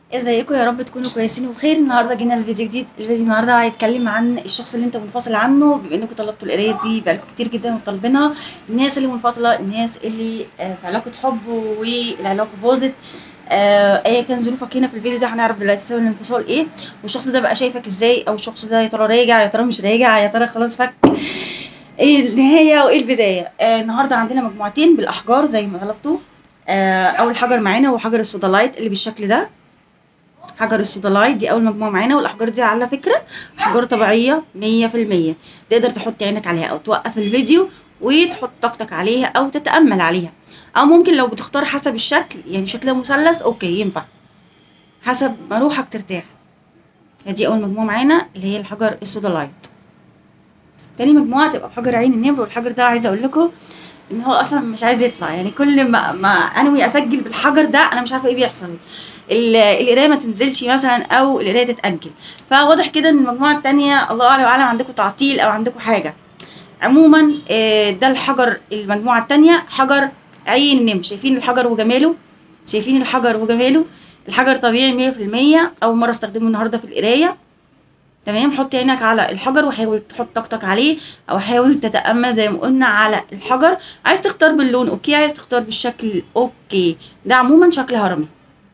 ازيكم يا رب تكونوا كويسين وبخير النهارده جينا الفيديو جديد الفيديو النهارده هيتكلم عن الشخص اللي انت منفصل عنه بما انكم طلبتوا القرايه دي بقالكم كتير جدا وطالبينها الناس اللي منفصله الناس اللي آه، في علاقه حب والعلاقه باظت آه، ايا كان ظروفك هنا في الفيديو ده هنعرف دلوقتي سبب الانفصال ايه والشخص ده بقى شايفك ازاي او الشخص ده يا ترى راجع يا ترى مش راجع يا ترى خلاص فك ايه النهايه وايه البدايه آه النهارده عندنا مجموعتين بالاحجار زي ما طلبتوا آه اول حجر معانا هو حجر السودالايت اللي بالشكل ده حجر السودالايت دي اول مجموعه معانا والاحجار دي على فكره احجار طبيعيه 100% تقدر تحط عينك عليها او توقف الفيديو وتحط طاقتك عليها او تتامل عليها او ممكن لو بتختار حسب الشكل يعني شكلها مثلث اوكي ينفع حسب ما روحك ترتاح دي اول مجموعه معانا اللي هي الحجر السودالايت تاني مجموعه تبقى بحجر عين النمر والحجر ده عايزه اقول لكم ان هو اصلا مش عايز يطلع يعني كل ما ما انوي اسجل بالحجر ده انا مش عارفه ايه بيحصل ال- القرايه ما تنزلش مثلا او القرايه تتاجل فواضح كده ان المجموعه التانية الله اعلم واعلم عندكم تعطيل او عندكم حاجه عموما آه، ده الحجر المجموعه التانية حجر عين النمر شايفين الحجر وجماله شايفين الحجر وجماله الحجر طبيعي 100% اول مره استخدمه النهارده في القرايه تمام حط عينك على الحجر وحاول تحط طاقتك عليه او حاول تتامل زي ما قلنا على الحجر عايز تختار باللون اوكي عايز تختار بالشكل اوكي ده عموما شكل هرمي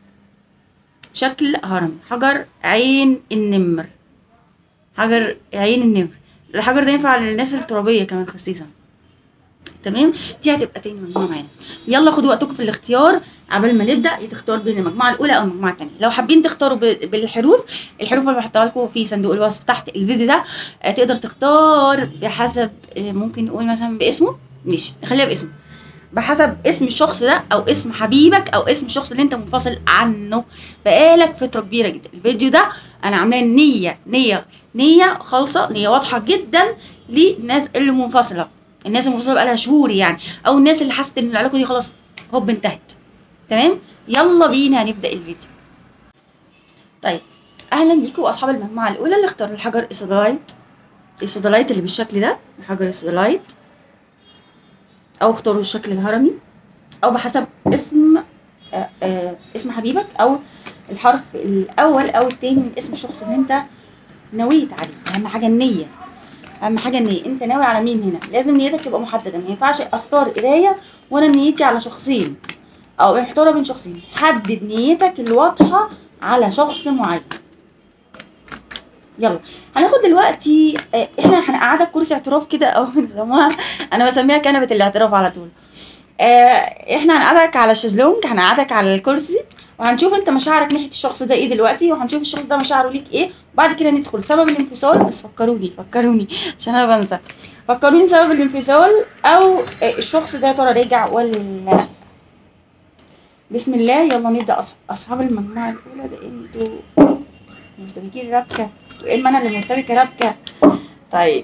شكل هرمي حجر عين النمر حجر عين النمر الحجر ده ينفع للناس الترابيه كمان خصيصا تمام دي هتبقى تاني مجموعه معانا يلا خدوا وقتكم في الاختيار قبل ما نبدا تختار بين المجموعه الاولى او المجموعه الثانيه لو حابين تختاروا ب- بالحروف الحروف اللي بحطها لكم في صندوق الوصف تحت الفيديو ده آه، تقدر تختار بحسب آه، ممكن نقول مثلا باسمه ماشي نخليها باسمه بحسب اسم الشخص ده او اسم حبيبك او اسم الشخص اللي انت منفصل عنه بقالك فتره كبيره جدا الفيديو ده انا عاملاه نيه نيه نيه خالصه نيه واضحه جدا للناس اللي منفصله الناس المنفصله بقالها شهور يعني او الناس اللي حست ان العلاقه دي خلاص هوب انتهت تمام يلا بينا نبدا الفيديو طيب اهلا بيكم اصحاب المجموعه الاولى اللي اختاروا الحجر السودالايت السودالايت اللي بالشكل ده الحجر السودالايت او اختاروا الشكل الهرمي او بحسب اسم آه آه اسم حبيبك او الحرف الاول او التاني من اسم الشخص اللي انت نويت عليه اهم حاجه النيه اهم حاجه النيه انت ناوي على مين هنا لازم نيتك تبقى محدده ما ينفعش اختار قرايه وانا نيتي على شخصين او محتاره بين شخصين حدد نيتك الواضحه على شخص معين يلا هناخد دلوقتي آه، احنا هنقعدك كرسي اعتراف كده او بيسموها انا بسميها كنبه الاعتراف على طول آه، احنا هنقعدك على الشезлونج هنقعدك على الكرسي وهنشوف انت مشاعرك ناحيه الشخص ده ايه دلوقتي وهنشوف الشخص ده مشاعره ليك ايه وبعد كده ندخل سبب الانفصال بس فكروني فكروني عشان انا بنسى فكروني سبب الانفصال او آه، الشخص ده يا ترى راجع ولا لا بسم الله يلا نبدا أصحاب, اصحاب المجموعه الاولى ده انتوا مرتبكين ربكه انتوا ايه ما انا اللي مرتبكه ربكه طيب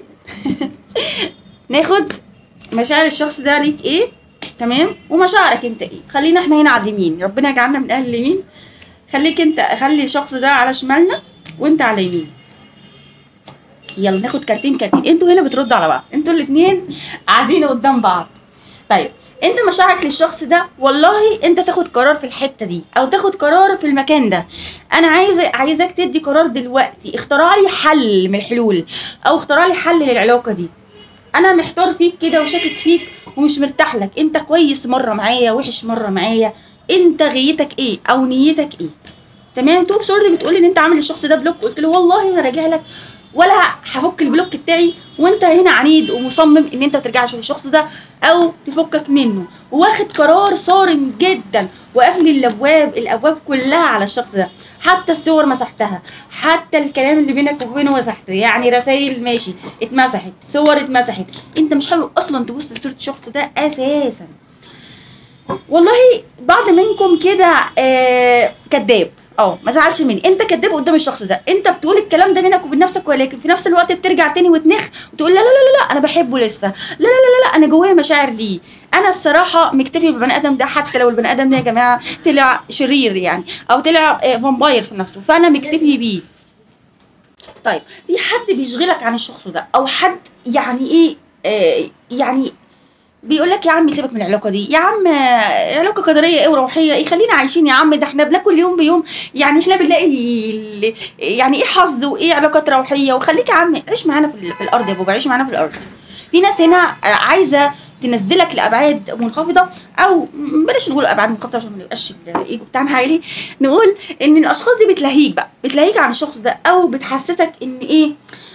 ناخد مشاعر الشخص ده ليك ايه تمام ومشاعرك انت ايه خلينا احنا هنا على اليمين ربنا يجعلنا من اهل اليمين خليك انت خلي الشخص ده على شمالنا وانت على يمين يلا ناخد كارتين كارتين انتوا هنا بتردوا على بعض انتوا الاتنين قاعدين قدام بعض طيب انت مشاعرك للشخص ده والله انت تاخد قرار في الحته دي او تاخد قرار في المكان ده انا عايزه عايزاك تدي قرار دلوقتي اخترع لي حل من الحلول او اخترع لي حل للعلاقه دي انا محتار فيك كده وشاكك فيك ومش مرتاح لك انت كويس مره معايا وحش مره معايا انت غيتك ايه او نيتك ايه تمام تو في صورتي بتقولي ان انت عامل الشخص ده بلوك قلت له والله انا راجع لك ولا هفك البلوك بتاعي وانت هنا عنيد ومصمم ان انت ما ترجعش للشخص ده او تفكك منه واخد قرار صارم جدا وقافل الابواب الابواب كلها على الشخص ده حتى الصور مسحتها حتى الكلام اللي بينك وبينه مسحته يعني رسائل ماشي اتمسحت صور اتمسحت انت مش حابب اصلا تبص لصوره الشخص ده اساسا والله بعض منكم كده آه كذاب اه ما زعلش مني انت كذاب قدام الشخص ده انت بتقول الكلام ده بينك وبين نفسك ولكن في نفس الوقت بترجع تاني وتنخ وتقول لا لا لا لا, لا انا بحبه لسه لا لا لا لا, لا انا جوايا مشاعر ليه انا الصراحه مكتفي بالبني ادم ده حتى لو البني ادم ده يا جماعه طلع شرير يعني او طلع آه، فامباير في نفسه فانا مكتفي بيه طيب في حد بيشغلك عن الشخص ده او حد يعني ايه آه يعني بيقول لك يا عم سيبك من العلاقه دي يا عم آه، علاقه قدريه ايه وروحيه ايه خلينا عايشين يا عم ده احنا بناكل يوم بيوم يعني احنا بنلاقي ال- يعني ايه حظ وايه علاقات روحيه وخليك يا عم عيش معانا في, ال- في الارض يا بابا عيش معانا في الارض في ناس هنا آه، عايزه تنزلك لابعاد منخفضه او بلاش نقول ابعاد منخفضه عشان ما يبقاش الايجو بتاعنا عالي نقول ان الاشخاص دي بتلهيك بقى بتلهيك عن الشخص ده او بتحسسك ان ايه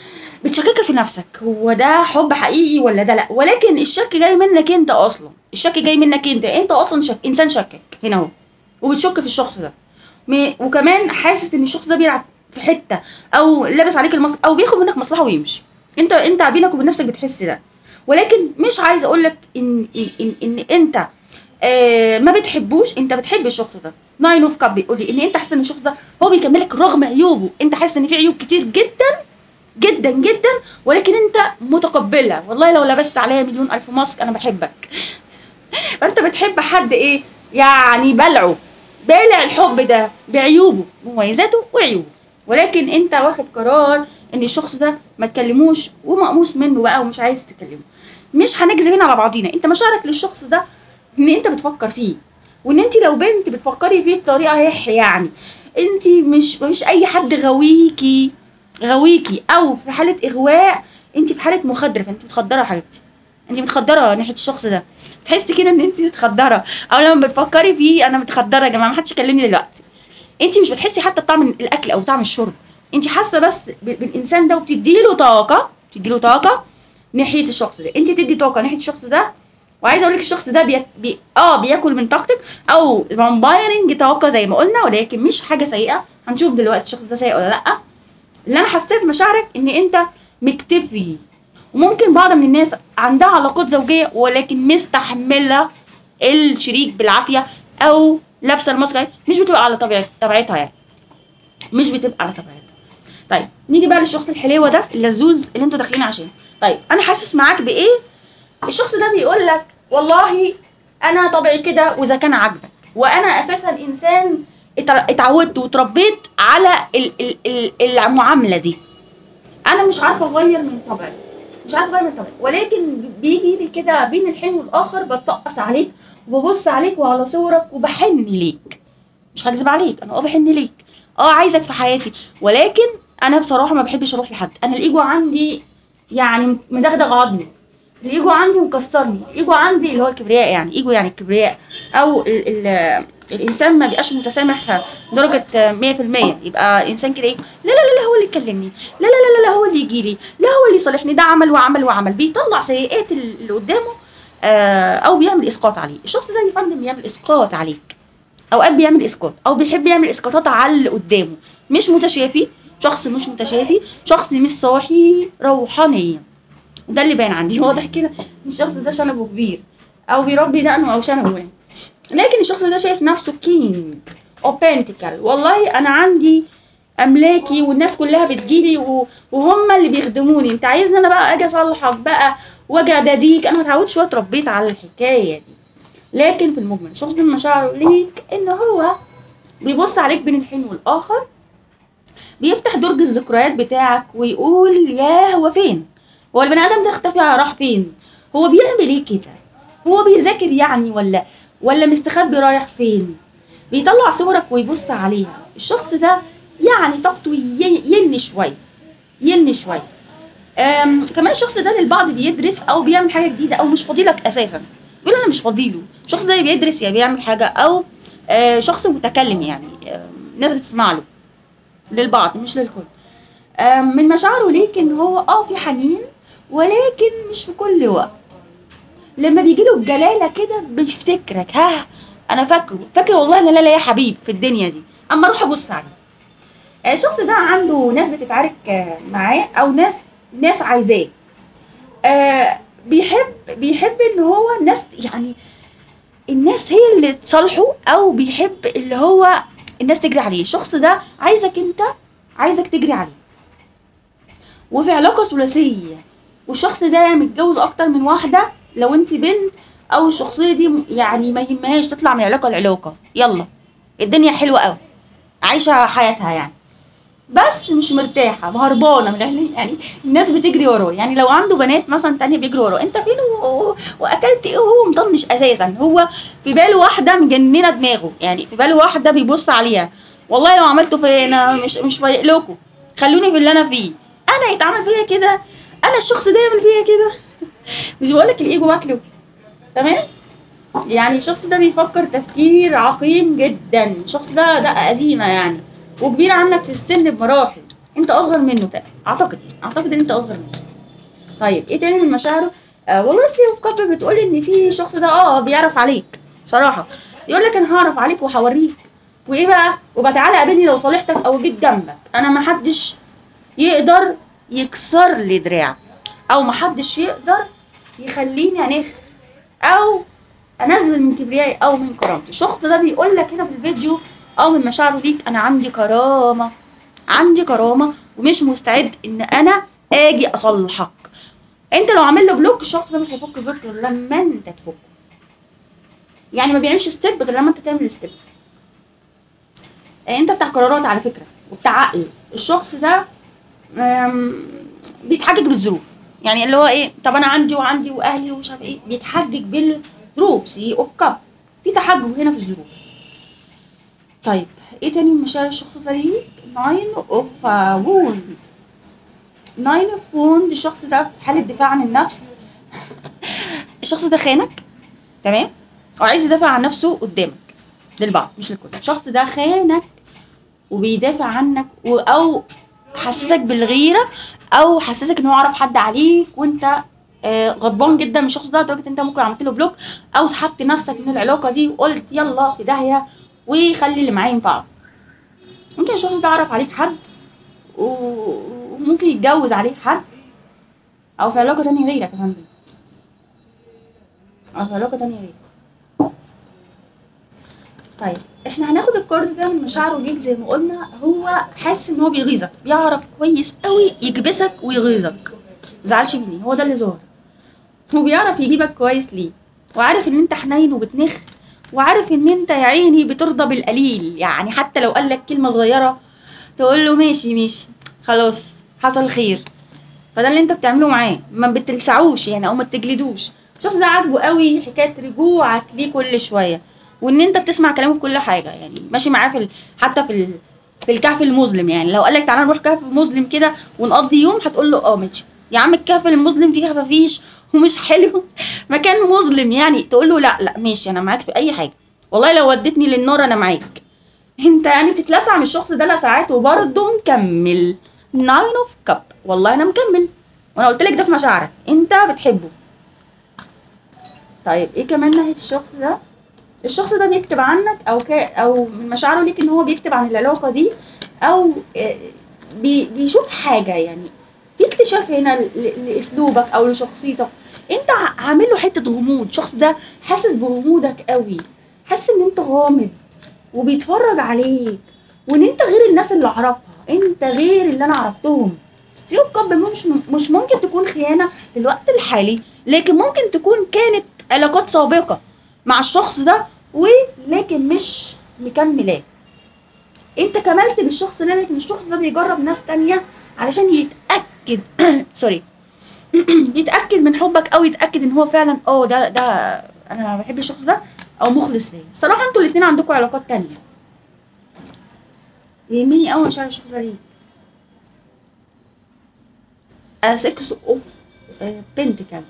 بتشككك في نفسك هو ده حب حقيقي ولا ده لا ولكن الشك جاي منك انت اصلا الشك جاي منك انت انت اصلا شك انسان شكك هنا اهو وبتشك في الشخص ده م- وكمان حاسس ان الشخص ده بيلعب في حته او لابس عليك المصلحه او بياخد منك مصلحه ويمشي انت انت بينك وبين نفسك بتحس ده ولكن مش عايزه اقول لك ان ان ان, إن انت آه ما بتحبوش انت بتحب الشخص ده ناين اوف كاب بيقول لي ان انت حاسس ان الشخص ده هو بيكملك رغم عيوبه انت حاسس ان في عيوب كتير جدا جدا جدا ولكن انت متقبلها والله لو لبست عليا مليون الف ماسك انا بحبك فانت بتحب حد ايه يعني بلعه بالع الحب ده بعيوبه مميزاته وعيوبه ولكن انت واخد قرار ان الشخص ده ما تكلموش ومقموس منه بقى ومش عايز تكلمه مش هنكذب هنا على بعضينا انت مشاعرك للشخص ده ان انت بتفكر فيه وان انت لو بنت بتفكري فيه بطريقه هح يعني انت مش مش اي حد غويكي غويكي او في حاله اغواء انت في حاله مخدره فانت متخدره يا حبيبتي انت متخدره ناحيه الشخص ده تحسي كده ان انت متخدره او لما بتفكري فيه انا متخدره يا جماعه ما حدش يكلمني دلوقتي انت مش بتحسي حتى بطعم الاكل او طعم الشرب انت حاسه بس ب- بالانسان ده وبتديله طاقه بتديله طاقه ناحيه الشخص ده انت تدي طاقه ناحيه الشخص ده وعايزه اقول لك الشخص ده بي... بي... اه بياكل من طاقتك او فامبايرنج طاقه زي ما قلنا ولكن مش حاجه سيئه هنشوف دلوقتي الشخص ده سيء ولا لا اللي انا حسيت في مشاعرك ان انت مكتفي وممكن بعض من الناس عندها علاقات زوجيه ولكن مستحمله الشريك بالعافيه او لابسه الماسك مش بتبقى على طبيعت طبيعتها يعني مش بتبقى على طبيعتها طيب نيجي بقى للشخص الحليوه ده اللزوز اللي انتوا داخلين عشانه طيب انا حاسس معاك بايه الشخص ده بيقول لك والله انا طبعي كده واذا كان عاجبك وانا اساسا انسان اتع- اتعودت وتربيت على ال- ال- ال- المعامله دي انا مش عارفه اغير من طبعي مش عارفه اغير من طبعي ولكن بيجي لي كده بين الحين والاخر بتطقص عليك وببص عليك وعلى صورك وبحن ليك مش هكذب عليك انا اه بحن ليك اه عايزك في حياتي ولكن انا بصراحه ما بحبش اروح لحد انا الايجو عندي يعني مدغدغ عظمي الايجو عندي مكسرني الايجو عندي اللي هو الكبرياء يعني ايجو يعني الكبرياء او ال ال الانسان ما بيبقاش متسامح درجه 100% يبقى انسان كده ايه لا لا لا لا هو اللي يكلمني لا لا لا لا هو اللي يجي لي لا هو اللي يصالحني ده عمل وعمل وعمل بيطلع سيئات اللي قدامه آه او بيعمل اسقاط عليه الشخص ده يا فندم بيعمل اسقاط عليك اوقات بيعمل اسقاط او بيحب يعمل اسقاطات على اللي قدامه مش متشافي شخص مش متشافي شخص مش صاحي روحانيا ده اللي باين عندي واضح كده ان الشخص ده شنبه كبير او بيربي دقنه او شنبه يعني لكن الشخص ده شايف نفسه كينج او بنتيكل والله انا عندي املاكي والناس كلها بتجيلي و- وهم اللي بيخدموني انت عايزني انا بقى اجي اصلحك بقى واجي اداديك انا متعودش شويه اتربيت على الحكايه دي لكن في المجمل شخص ده مشاعره ليك ان هو بيبص عليك بين الحين والاخر بيفتح درج الذكريات بتاعك ويقول يا هو فين هو البني ادم ده اختفى راح فين هو بيعمل ايه كده هو بيذاكر يعني ولا ولا مستخبي رايح فين بيطلع صورك ويبص عليها الشخص ده يعني طاقته ين- ين شويه ين شويه أم كمان الشخص ده للبعض بيدرس او بيعمل حاجه جديده او مش فاضيلك اساسا يقول انا مش فاضيله الشخص ده بيدرس يا بيعمل حاجه او آه شخص متكلم يعني آه ناس بتسمع له للبعض مش للكل آم، من مشاعره ليك ان هو اه في حنين ولكن مش في كل وقت لما بيجي له الجلاله كده بيفتكرك ها انا فاكره فاكر والله ان لا لا يا حبيب في الدنيا دي اما اروح ابص عليه آه، الشخص ده عنده ناس بتتعارك آه، معاه او ناس ناس عايزاه آه، بيحب بيحب ان هو الناس يعني الناس هي اللي تصالحه او بيحب اللي هو الناس تجري عليه الشخص ده عايزك انت عايزك تجري عليه وفي علاقة ثلاثية والشخص ده متجوز أكتر من واحدة لو أنت بنت أو الشخصية دي م- يعني ما يهمهاش تطلع من علاقة لعلاقة يلا الدنيا حلوة أوي عايشة حياتها يعني بس مش مرتاحه هربانه من العيله يعني الناس بتجري وراه يعني لو عنده بنات مثلا تانية بيجروا وراه انت فين و... واكلت ايه وهو مطنش اساسا هو في باله واحده مجننه دماغه يعني في باله واحده بيبص عليها والله لو عملته في انا مش مش فايق لكم خلوني في اللي انا فيه انا يتعمل فيا كده انا الشخص ده يعمل فيا كده مش بقولك الايجو واكله تمام يعني الشخص ده بيفكر تفكير عقيم جدا الشخص ده ده قديمه يعني وكبير عنك في السن بمراحل انت اصغر منه تقريبا اعتقد يعني اعتقد ان انت اصغر منه طيب ايه تاني من مشاعره آه والله سليم اوف كاب بتقول ان في الشخص ده اه بيعرف عليك صراحه يقول لك انا هعرف عليك وهوريك وايه بقى وبقى تعالى قابلني لو صالحتك او جيت جنبك انا ما حدش يقدر يكسر لي دراع او ما حدش يقدر يخليني انخ او انزل من كبريائي او من كرامتي الشخص ده بيقول لك هنا في الفيديو او من مشاعره ليك انا عندي كرامه عندي كرامه ومش مستعد ان انا اجي اصلحك انت لو عامل له بلوك الشخص ده مش هيفك البلوك غير لما انت تفك يعني ما بيعملش ستيب غير لما انت تعمل ستيب انت بتاع قرارات على فكره وبتاع عقل الشخص ده أم، بيتحجج بالظروف يعني اللي هو ايه طب انا عندي وعندي واهلي ومش عارف ايه بيتحجج بالظروف سي اوف كاب في تحجج هنا في الظروف طيب ايه تاني من مشاعر الشخص ده ليك ناين اوف ووند ناين اوف ووند الشخص ده في حالة دفاع عن النفس الشخص ده خانك تمام وعايز يدافع عن نفسه قدامك للبعض مش للكل الشخص ده خانك وبيدافع عنك و- او حسسك بالغيرة او حسسك ان هو عرف حد عليك وانت آه، غضبان جدا من الشخص ده لدرجه انت ممكن عملت له بلوك او سحبت نفسك من العلاقه دي وقلت يلا في داهيه وخلي اللي معاه ينفعه ممكن الشخص ده عرف عليك حد و- وممكن يتجوز عليك حد او في علاقه تانية غيرك يا فندم او في علاقه تانية غيرك طيب احنا هناخد الكارد ده من مشاعره ليك زي ما قلنا هو حاسس ان هو بيغيظك بيعرف كويس قوي يكبسك ويغيظك مزعلش مني هو ده اللي ظاهر هو بيعرف يجيبك كويس ليه وعارف ان انت حنين وبتنخ وعارف ان انت يا عيني بترضى بالقليل يعني حتى لو قال لك كلمه صغيره تقول له ماشي ماشي خلاص حصل خير فده اللي انت بتعمله معاه ما بتلسعوش يعني او ما بتجلدوش الشخص ده عاجبه قوي حكايه رجوعك ليه كل شويه وان انت بتسمع كلامه في كل حاجه يعني ماشي معاه في ال... حتى في ال... في الكهف المظلم يعني لو قال لك تعالى نروح كهف مظلم كده ونقضي يوم هتقول له اه ماشي يا عم الكهف المظلم فيه خفافيش ومش حلو مكان مظلم يعني تقول له لا لا ماشي انا معاك في اي حاجه والله لو وديتني للنار انا معاك انت يعني بتتلسع من الشخص ده لساعات وبرضه مكمل ناين اوف كاب والله انا مكمل وانا قلت لك ده في مشاعرك انت بتحبه طيب ايه كمان ناحيه الشخص ده الشخص ده بيكتب عنك او ك... او من مشاعره ليك ان هو بيكتب عن العلاقه دي او آه، بي... بيشوف حاجه يعني في اكتشاف هنا ل... لاسلوبك او لشخصيتك انت ع- عامل له حته غموض الشخص ده حاسس بغموضك قوي حاسس ان انت غامض وبيتفرج عليك وان انت غير الناس اللي اعرفها انت غير اللي انا عرفتهم ثري اوف كاب مش مش ممكن تكون خيانه في الوقت الحالي لكن ممكن تكون كانت علاقات سابقه مع الشخص ده ولكن مش مكملاه انت كملت بالشخص ده لكن الشخص ده بيجرب ناس تانية علشان يتاكد سوري يتاكد من حبك او يتاكد ان هو فعلا اه ده ده انا بحب الشخص ده او مخلص ليا الصراحه انتوا الاتنين عندكم علاقات تانية يهمني قوي مشاعر الشخص ده ليه سكس اوف بنتكل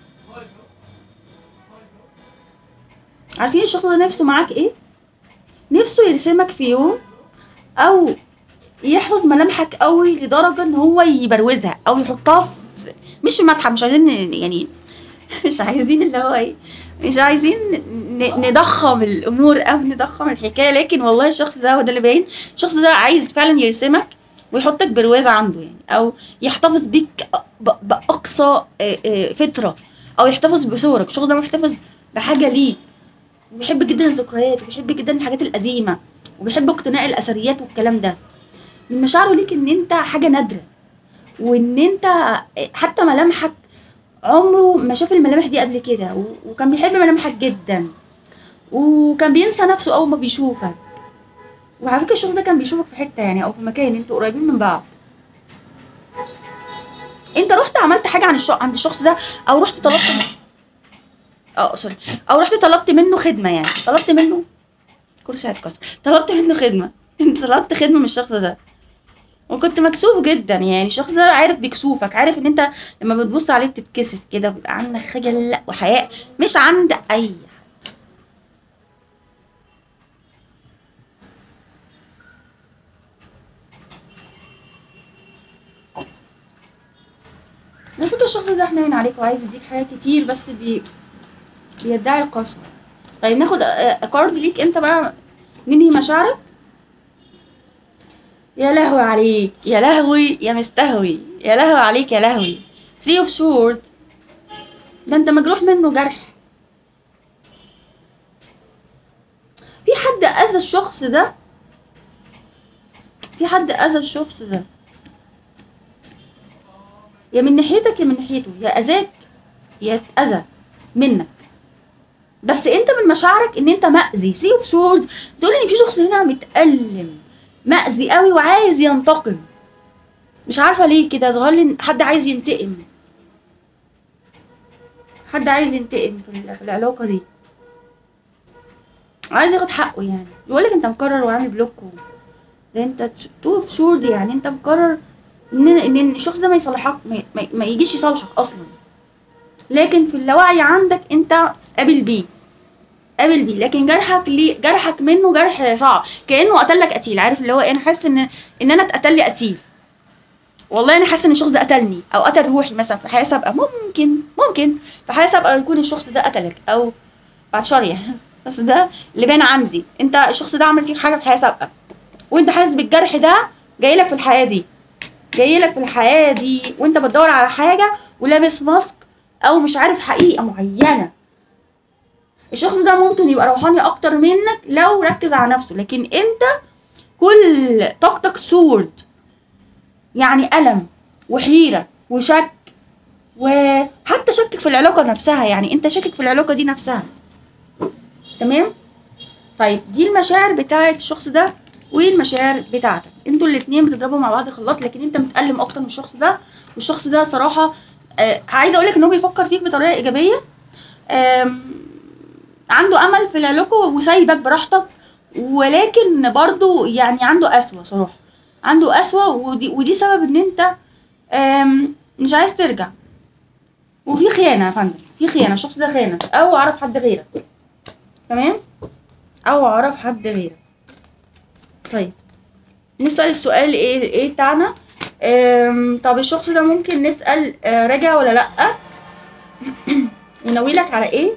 عارفين الشخص ده نفسه معاك ايه نفسه يرسمك في يوم او يحفظ ملامحك قوي لدرجه ان هو يبروزها او يحطها في مش في متحف مش عايزين يعني مش عايزين اللي هو ايه مش عايزين ن- نضخم الامور او نضخم الحكايه لكن والله الشخص ده هو ده اللي باين الشخص ده عايز فعلا يرسمك ويحطك برواز عنده يعني او يحتفظ بيك ب- باقصى آه، آه، فتره او يحتفظ بصورك الشخص ده محتفظ بحاجه ليك وبيحب جدا الذكريات وبيحب جدا الحاجات القديمه وبيحب اقتناء الاثريات والكلام ده من مشاعره ليك ان انت حاجه نادره وان انت حتى ملامحك عمره ما شاف الملامح دي قبل كده و- وكان بيحب ملامحك جدا وكان بينسى نفسه اول ما بيشوفك وعلى فكره الشخص ده كان بيشوفك في حته يعني او في مكان انتوا قريبين من بعض انت رحت عملت حاجه عن الشخص عند الشخص ده او رحت طلبت من... اه سوري او رحت طلبت منه خدمه يعني طلبت منه كرسي هيتكسر طلبت منه خدمه انت طلبت خدمه من الشخص ده وكنت مكسوف جدا يعني الشخص ده عارف بيكسوفك عارف ان انت لما بتبص عليه بتتكسف كده بيبقى عندك خجل لا وحياء مش عند اي حد المفروض الشخص ده حنين عليك وعايز يديك حاجات كتير بس بي... بيدعي القسوة طيب ناخد كارد ليك انت بقى ننهي مشاعرك يا لهوي عليك يا لهوي يا مستهوي يا لهوي عليك يا لهوي ثري اوف شورت ده انت مجروح منه جرح في حد اذى الشخص ده في حد اذى الشخص ده يا من ناحيتك يا من ناحيته يا اذاك يا اتاذى منك بس انت من مشاعرك ان انت مأذي ثري اوف سورد تقول ان في شخص هنا متألم مأذي قوي وعايز ينتقم مش عارفه ليه كده ظهر لي إن حد عايز ينتقم حد عايز ينتقم في ال- في العلاقه دي عايز ياخد حقه يعني يقول لك انت مقرر وعامل بلوك و- ده انت تو في شور دي يعني انت مقرر ان ان الشخص ده ما يصلحك ما, ما, ما يجيش يصالحك اصلا لكن في اللاوعي عندك انت قابل بيه قابل بيه لكن جرحك ليه جرحك منه جرح صعب كانه قتلك قتيل عارف اللي هو ايه انا حاسس ان ان انا اتقتل لي قتيل والله انا حاسه ان الشخص ده قتلني او قتل روحي مثلا في حياه سابقه ممكن ممكن في حياه سابقه يكون الشخص ده قتلك او بعد شر يعني بس ده اللي باين عندي انت الشخص ده عمل فيك حاجه في حياه سابقه وانت حاسس بالجرح ده جاي لك في الحياه دي جاي لك في الحياه دي وانت بتدور على حاجه ولابس ماسك او مش عارف حقيقه معينه الشخص ده ممكن يبقى روحاني اكتر منك لو ركز على نفسه لكن انت كل طاقتك سورد يعني ألم وحيرة وشك وحتى شكك في العلاقة نفسها يعني انت شاكك في العلاقة دي نفسها تمام طيب دي المشاعر بتاعت الشخص ده والمشاعر بتاعتك انتوا الاتنين بتضربوا مع بعض خلاط لكن انت متألم اكتر من الشخص ده والشخص ده صراحة آه عايزة اقولك ان هو بيفكر فيك بطريقة ايجابية آم، عنده امل في العلاقة وسايبك براحتك ولكن برضو يعني عنده قسوة صراحة عنده قسوة ودي, ودي سبب ان انت آم، مش عايز ترجع وفي خيانة يا فندم في خيانة الشخص ده خانك او عرف حد غيرك تمام او عرف حد غيرك طيب نسأل السؤال ايه ايه بتاعنا آم، طب الشخص ده ممكن نسأل آه، راجع ولا لأ وناوي لك على ايه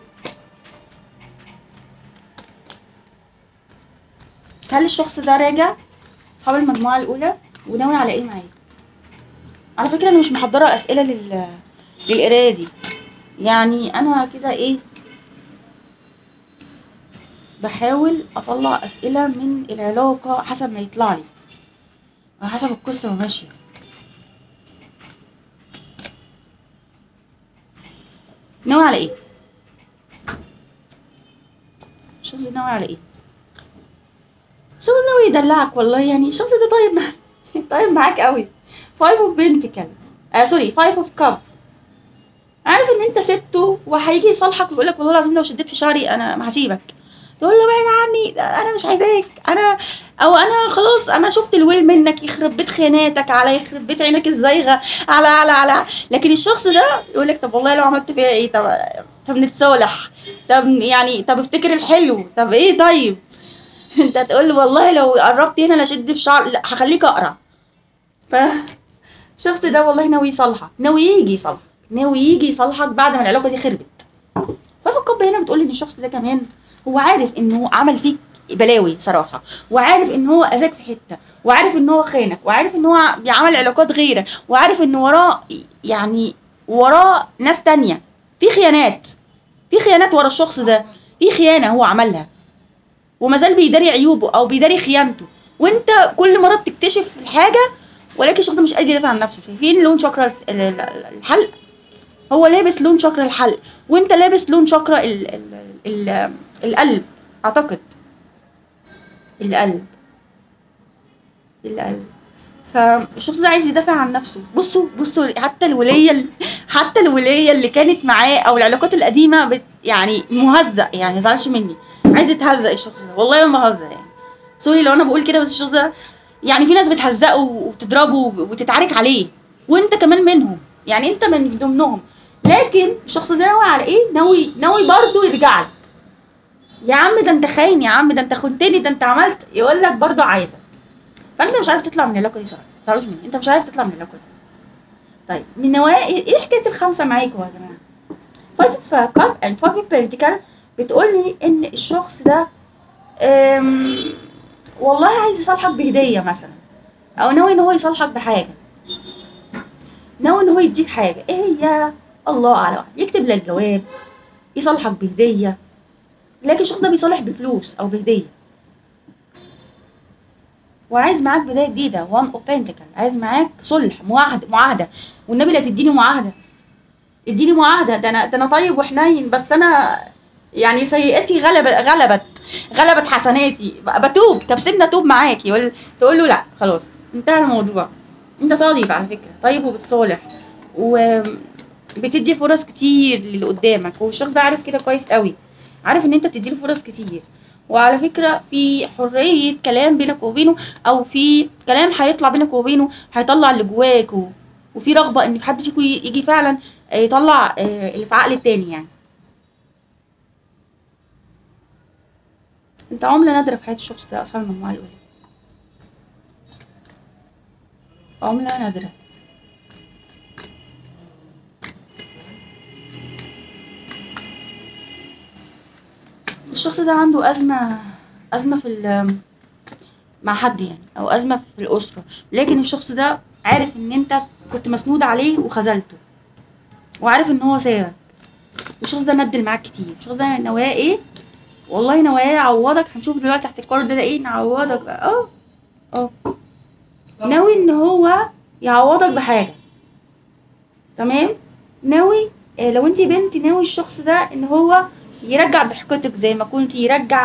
هل الشخص ده راجع اصحاب المجموعة الأولى وناوي على ايه معايا على فكرة أنا مش محضرة أسئلة لل للقراية دي يعني أنا كده ايه بحاول أطلع أسئلة من العلاقة حسب ما يطلع لي أو حسب القصة ما ماشية ناوي على ايه الشخص ده ناوي على ايه الشخص ده ناوي يدلعك والله يعني الشخص ده طيب معاك طيب معاك قوي فايف اوف بنتكل آه سوري فايف اوف كاب عارف ان انت سبته وهيجي يصالحك ويقول لك والله العظيم لو شديت في شعري انا ما هسيبك تقول له بعيد عني ده انا مش عايزاك انا او انا خلاص انا شفت الويل منك يخرب بيت خياناتك على يخرب بيت عينك الزايغه على على على لكن الشخص ده يقول لك طب والله لو عملت فيها ايه طب طب نتصالح طب يعني طب افتكر الحلو طب ايه طيب انت تقول له والله لو قربت هنا لشد في شعر لا هخليك اقرع ف الشخص ده والله ناوي يصالحك ناوي يجي يصالحك ناوي يجي يصالحك بعد ما العلاقه دي خربت ففي القبه هنا بتقول ان الشخص ده كمان هو عارف انه عمل فيك بلاوي صراحه وعارف ان هو اذاك في حته وعارف ان هو خانك وعارف ان هو عمل علاقات غيرك وعارف ان وراه يعني وراه ناس تانية في خيانات في خيانات ورا الشخص ده في خيانه هو عملها وما زال بيداري عيوبه او بيداري خيانته وانت كل مره بتكتشف الحاجه ولكن الشخص ده مش قادر يدافع عن نفسه شايفين لون شكرا ال- ال- ال- الحلق هو لابس لون شكرا الحلق وانت لابس لون شكرا ال ال ال القلب اعتقد القلب القلب فالشخص ده عايز يدافع عن نفسه بصوا بصوا حتى الولية حتى الولية اللي كانت معاه او العلاقات القديمة بت يعني مهزأ يعني مزعلش مني عايز يتهزأ الشخص ده والله ما بهزر يعني سوري لو انا بقول كده بس الشخص ده يعني في ناس بتهزقه وتضربه وتتعارك عليه وانت كمان منهم يعني انت من ضمنهم لكن الشخص ده ناوي على ايه ناوي ناوي برضه يرجع لك يا عم ده انت خاين يا عم ده انت خنتني ده انت عملت يقول لك برضه عايزك فانت مش عارف تطلع من العلاقه دي صراحه ما تعرفش مني انت مش عارف تطلع من العلاقه دي طيب من نوايا ايه حكايه الخمسه معاكم يا جماعه فايف كاب اند فايف بيرتيكال بتقول لي ان الشخص ده أم والله عايز يصالحك بهديه مثلا او ناوي ان هو يصالحك بحاجه ناوي ان هو يديك حاجه ايه هي الله اعلم يكتب لك جواب يصالحك بهديه لكن الشخص ده بيصالح بفلوس او بهديه وعايز معاك بدايه جديده وان اوف بنتكل عايز معاك صلح معاهده معاهده والنبي لا تديني معاهده اديني معاهده ده انا ده انا طيب وحنين بس انا يعني سيئتي غلبت غلبت غلبت حسناتي بتوب طب سيبني اتوب معاك يقول تقول له لا خلاص انتهى الموضوع انت طيب على فكره طيب وبتصالح وبتدي فرص كتير للي قدامك والشخص ده عارف كده كويس قوي عارف ان انت بتديله فرص كتير وعلى فكرة في حرية كلام بينك وبينه أو في كلام هيطلع بينك وبينه هيطلع اللي جواك و... وفي رغبة إن في حد فيكم يجي فعلا يطلع اللي في عقل التاني يعني انت عملة نادرة في حياة الشخص ده أصحاب المجموعة الأولى عملة نادرة الشخص ده عنده أزمة أزمة في مع حد يعني أو أزمة في الأسرة لكن الشخص ده عارف إن أنت كنت مسنود عليه وخذلته وعارف إن هو سابك والشخص ده ندل معاك كتير الشخص ده نواياه إيه والله نواياه يعوضك هنشوف دلوقتي تحت الكارد ده, ده إيه نعوضك بقى اه اه ناوي إن هو يعوضك بحاجة تمام ناوي آه لو انت بنت ناوي الشخص ده ان هو يرجع ضحكتك زي ما كنت يرجع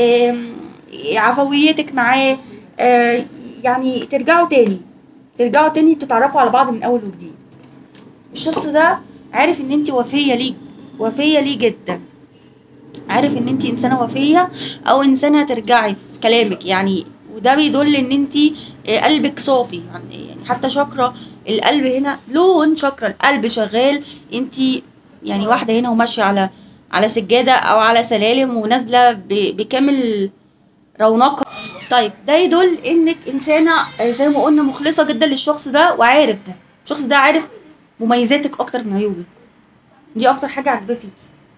عفويتك معاه يعني ترجعوا تاني ترجعوا تاني تتعرفوا على بعض من اول وجديد الشخص ده عارف ان انت وفيه ليه وفيه ليه جدا عارف ان انت انسانه وفيه او انسانه ترجعي في كلامك يعني وده بيدل ان انت قلبك صافي يعني حتى شكرا القلب هنا لون شكرا القلب شغال انت يعني واحده هنا وماشيه على على سجاده او على سلالم ونازله بكامل رونقها طيب ده يدل انك انسانه زي ما قلنا مخلصه جدا للشخص ده وعارف ده الشخص ده عارف مميزاتك اكتر من عيوبك دي اكتر حاجه عاجباه فيكي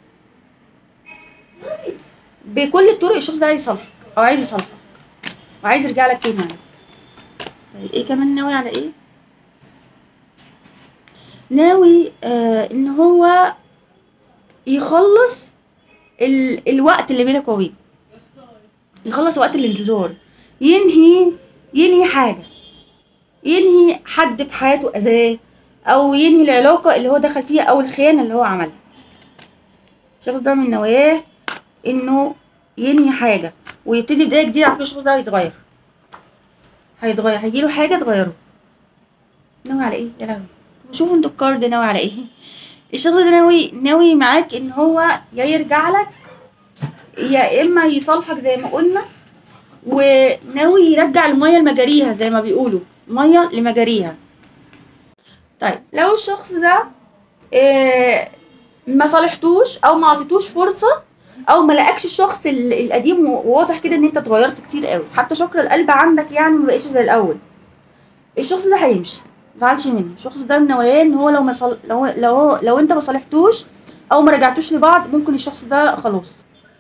بكل الطرق الشخص ده عايز يصالحك او عايز يصالحك وعايز يرجع لك تاني يعني طيب ايه كمان ناوي على ايه ناوي آه ان هو يخلص ال... الوقت اللي بينك وبينه يخلص وقت الانتظار ينهي ينهي حاجة ينهي حد في حياته أذاه أو ينهي العلاقة اللي هو دخل فيها أو الخيانة اللي هو عملها الشخص ده من نواياه إنه ينهي حاجة ويبتدي بداية جديدة على فكرة الشخص ده هيتغير هيتغير هيجيله حاجة تغيره ناوي على ايه يا لهوي شوفوا انتوا الكارد ناوي على ايه الشخص ده ناوي ناوي معاك ان هو يا يرجع لك يا اما يصالحك زي ما قلنا وناوي يرجع الميه لمجاريها زي ما بيقولوا ميه لمجاريها طيب لو الشخص ده إيه ما صالحتوش او ما عطيتوش فرصه او ما لقاكش الشخص القديم وواضح كده ان انت اتغيرت كتير قوي حتى شكر القلب عندك يعني ما بقاش زي الاول الشخص ده هيمشي متزعلش منه الشخص ده من نواياه ان هو لو ما صل... لو لو لو انت ما صالحتوش او ما رجعتوش لبعض ممكن الشخص ده خلاص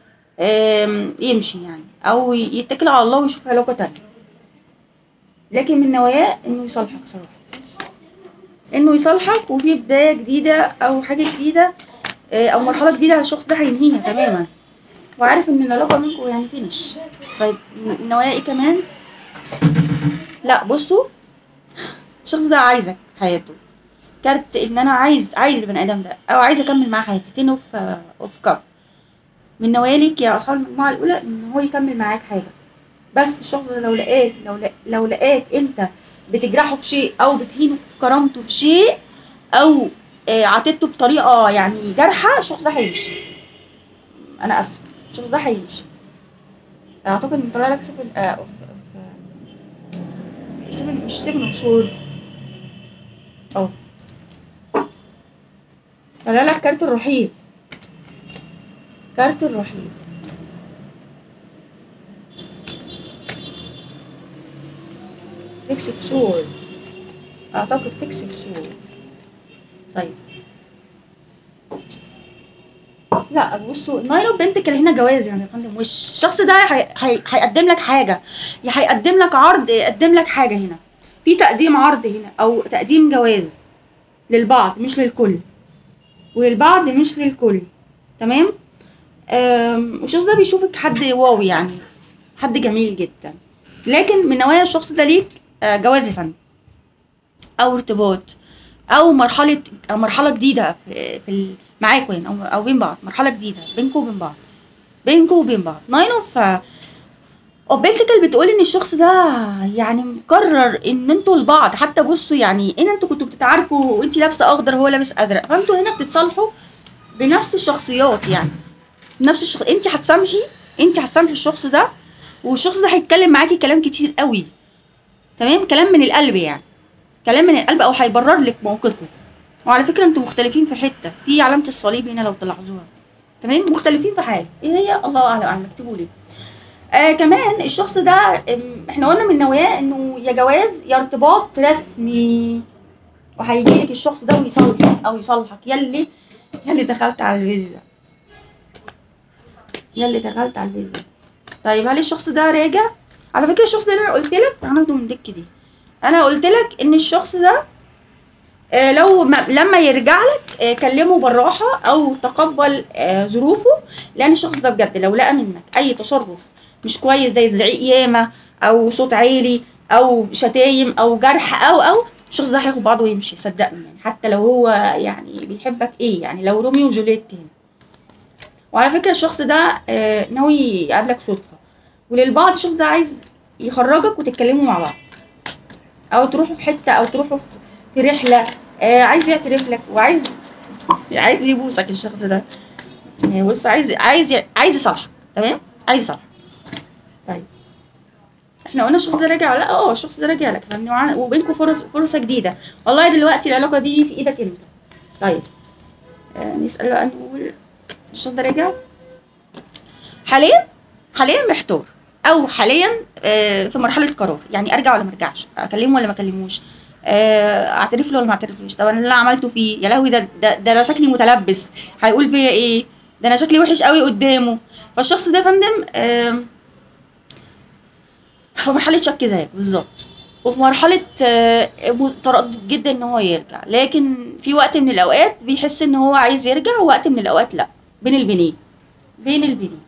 يمشي يعني او يتكل على الله ويشوف علاقه تانية لكن من نواياه انه يصالحك صراحه انه يصالحك وفي بدايه جديده او حاجه جديده او مرحله جديده على الشخص ده هينهيها تماما وعارف ان العلاقه منكم يعني فينش طيب نوايا ايه كمان لا بصوا الشخص ده عايزك حياته كارت ان انا عايز عايز البني ادم ده او عايز اكمل معاه حياتي تين اوف اوف كاب من نوايا ليك يا اصحاب المجموعه الاولى ان هو يكمل معاك حاجه بس الشخص ده لو لقاك لو لق- لو لقاك انت بتجرحه في شيء او بتهينه في كرامته في شيء او آه، عاتبته بطريقه يعني جارحه الشخص ده هيمشي انا اسف الشخص ده هيمشي اعتقد ان طلع لك سفن آه أوف أوف سفن مش سفن اوف سورد اه طلع لك كارت الرحيل كارت الرحيل سكس اوف سورد اعتقد سكس اوف سورد طيب لا بصوا الناين اوف بنتكل هنا جواز يعني يا فندم وش الشخص ده هي- هي- هيقدم لك حاجه يا هيقدم لك عرض يقدم لك حاجه هنا في تقديم عرض هنا او تقديم جواز للبعض مش للكل وللبعض مش للكل تمام أم، والشخص ده بيشوفك حد واو يعني حد جميل جدا لكن من نوايا الشخص ده ليك آه، جواز يا فندم او ارتباط او مرحله أو مرحله جديده في, في ال- معاكوا يعني او او بين بعض مرحله جديده بينكوا وبين بعض بينكوا وبين بعض ناين اوف اوف بنتكل بتقول ان الشخص ده يعني مقرر ان انتوا لبعض حتى بصوا يعني ان انتوا كنتوا بتتعاركوا وانت لابسه اخضر وهو لابس ازرق فانتوا هنا بتتصالحوا بنفس الشخصيات يعني نفس الشخص انت هتسامحي انت هتسامحي الشخص ده والشخص ده هيتكلم معاكي كلام كتير قوي تمام كلام من القلب يعني كلام من القلب او هيبرر لك موقفه وعلى فكره انتوا مختلفين في حته في علامه الصليب هنا لو تلاحظوها تمام مختلفين في حاجه ايه هي الله اعلم اعلم اكتبوا لي آه كمان الشخص ده ام، احنا قلنا من نواياه انه يا جواز يا ارتباط رسمي وهيجي لك الشخص ده ويصالحك او يصالحك يلي يلي دخلت على الفيديو ده يلي دخلت على الفيديو ده طيب هل الشخص ده راجع على فكره الشخص ده اللي انا قلت لك هناخده من الدك دي انا قلت لك ان الشخص ده آه، لو ما لما يرجع لك آه، كلمه بالراحه او تقبل آه، ظروفه لان الشخص ده بجد لو لقى منك اي تصرف مش كويس زي الزعيق ياما او صوت عالي او شتايم او جرح او او الشخص ده هياخد بعضه ويمشي صدقني يعني حتى لو هو يعني بيحبك ايه يعني لو روميو وجولييت هنا وعلى فكره الشخص ده آه، ناوي يقابلك صدفه وللبعض الشخص ده عايز يخرجك وتتكلموا مع بعض او تروحوا في حته او تروحوا في في رحله آه عايز يعترف لك وعايز عايز يبوسك الشخص ده يعني بص عايز عايز عايز يصالحك تمام عايز يصالحك طيب احنا قلنا الشخص ده راجع ولا لا اه الشخص ده راجع لك فاهمني وع- وبينكم فرص فرصه جديده والله دلوقتي العلاقه دي في ايدك انت طيب آه نسال بقى نقول الشخص ده راجع حاليا حاليا محتار او حاليا آه، في مرحله قرار يعني ارجع ولا ما ارجعش اكلمه ولا ما اكلموش آه، اعترف له ولا ما اعترفلوش طب انا اللي أنا عملته فيه يا لهوي ده ده, ده انا شكلي متلبس هيقول فيا ايه ده انا شكلي وحش قوي قدامه فالشخص ده يا فندم آم، في مرحله شك زيك بالظبط وفي مرحله آه، متردد جدا ان هو يرجع لكن في وقت من الاوقات بيحس ان هو عايز يرجع ووقت من الاوقات لا بين البنين بين البنين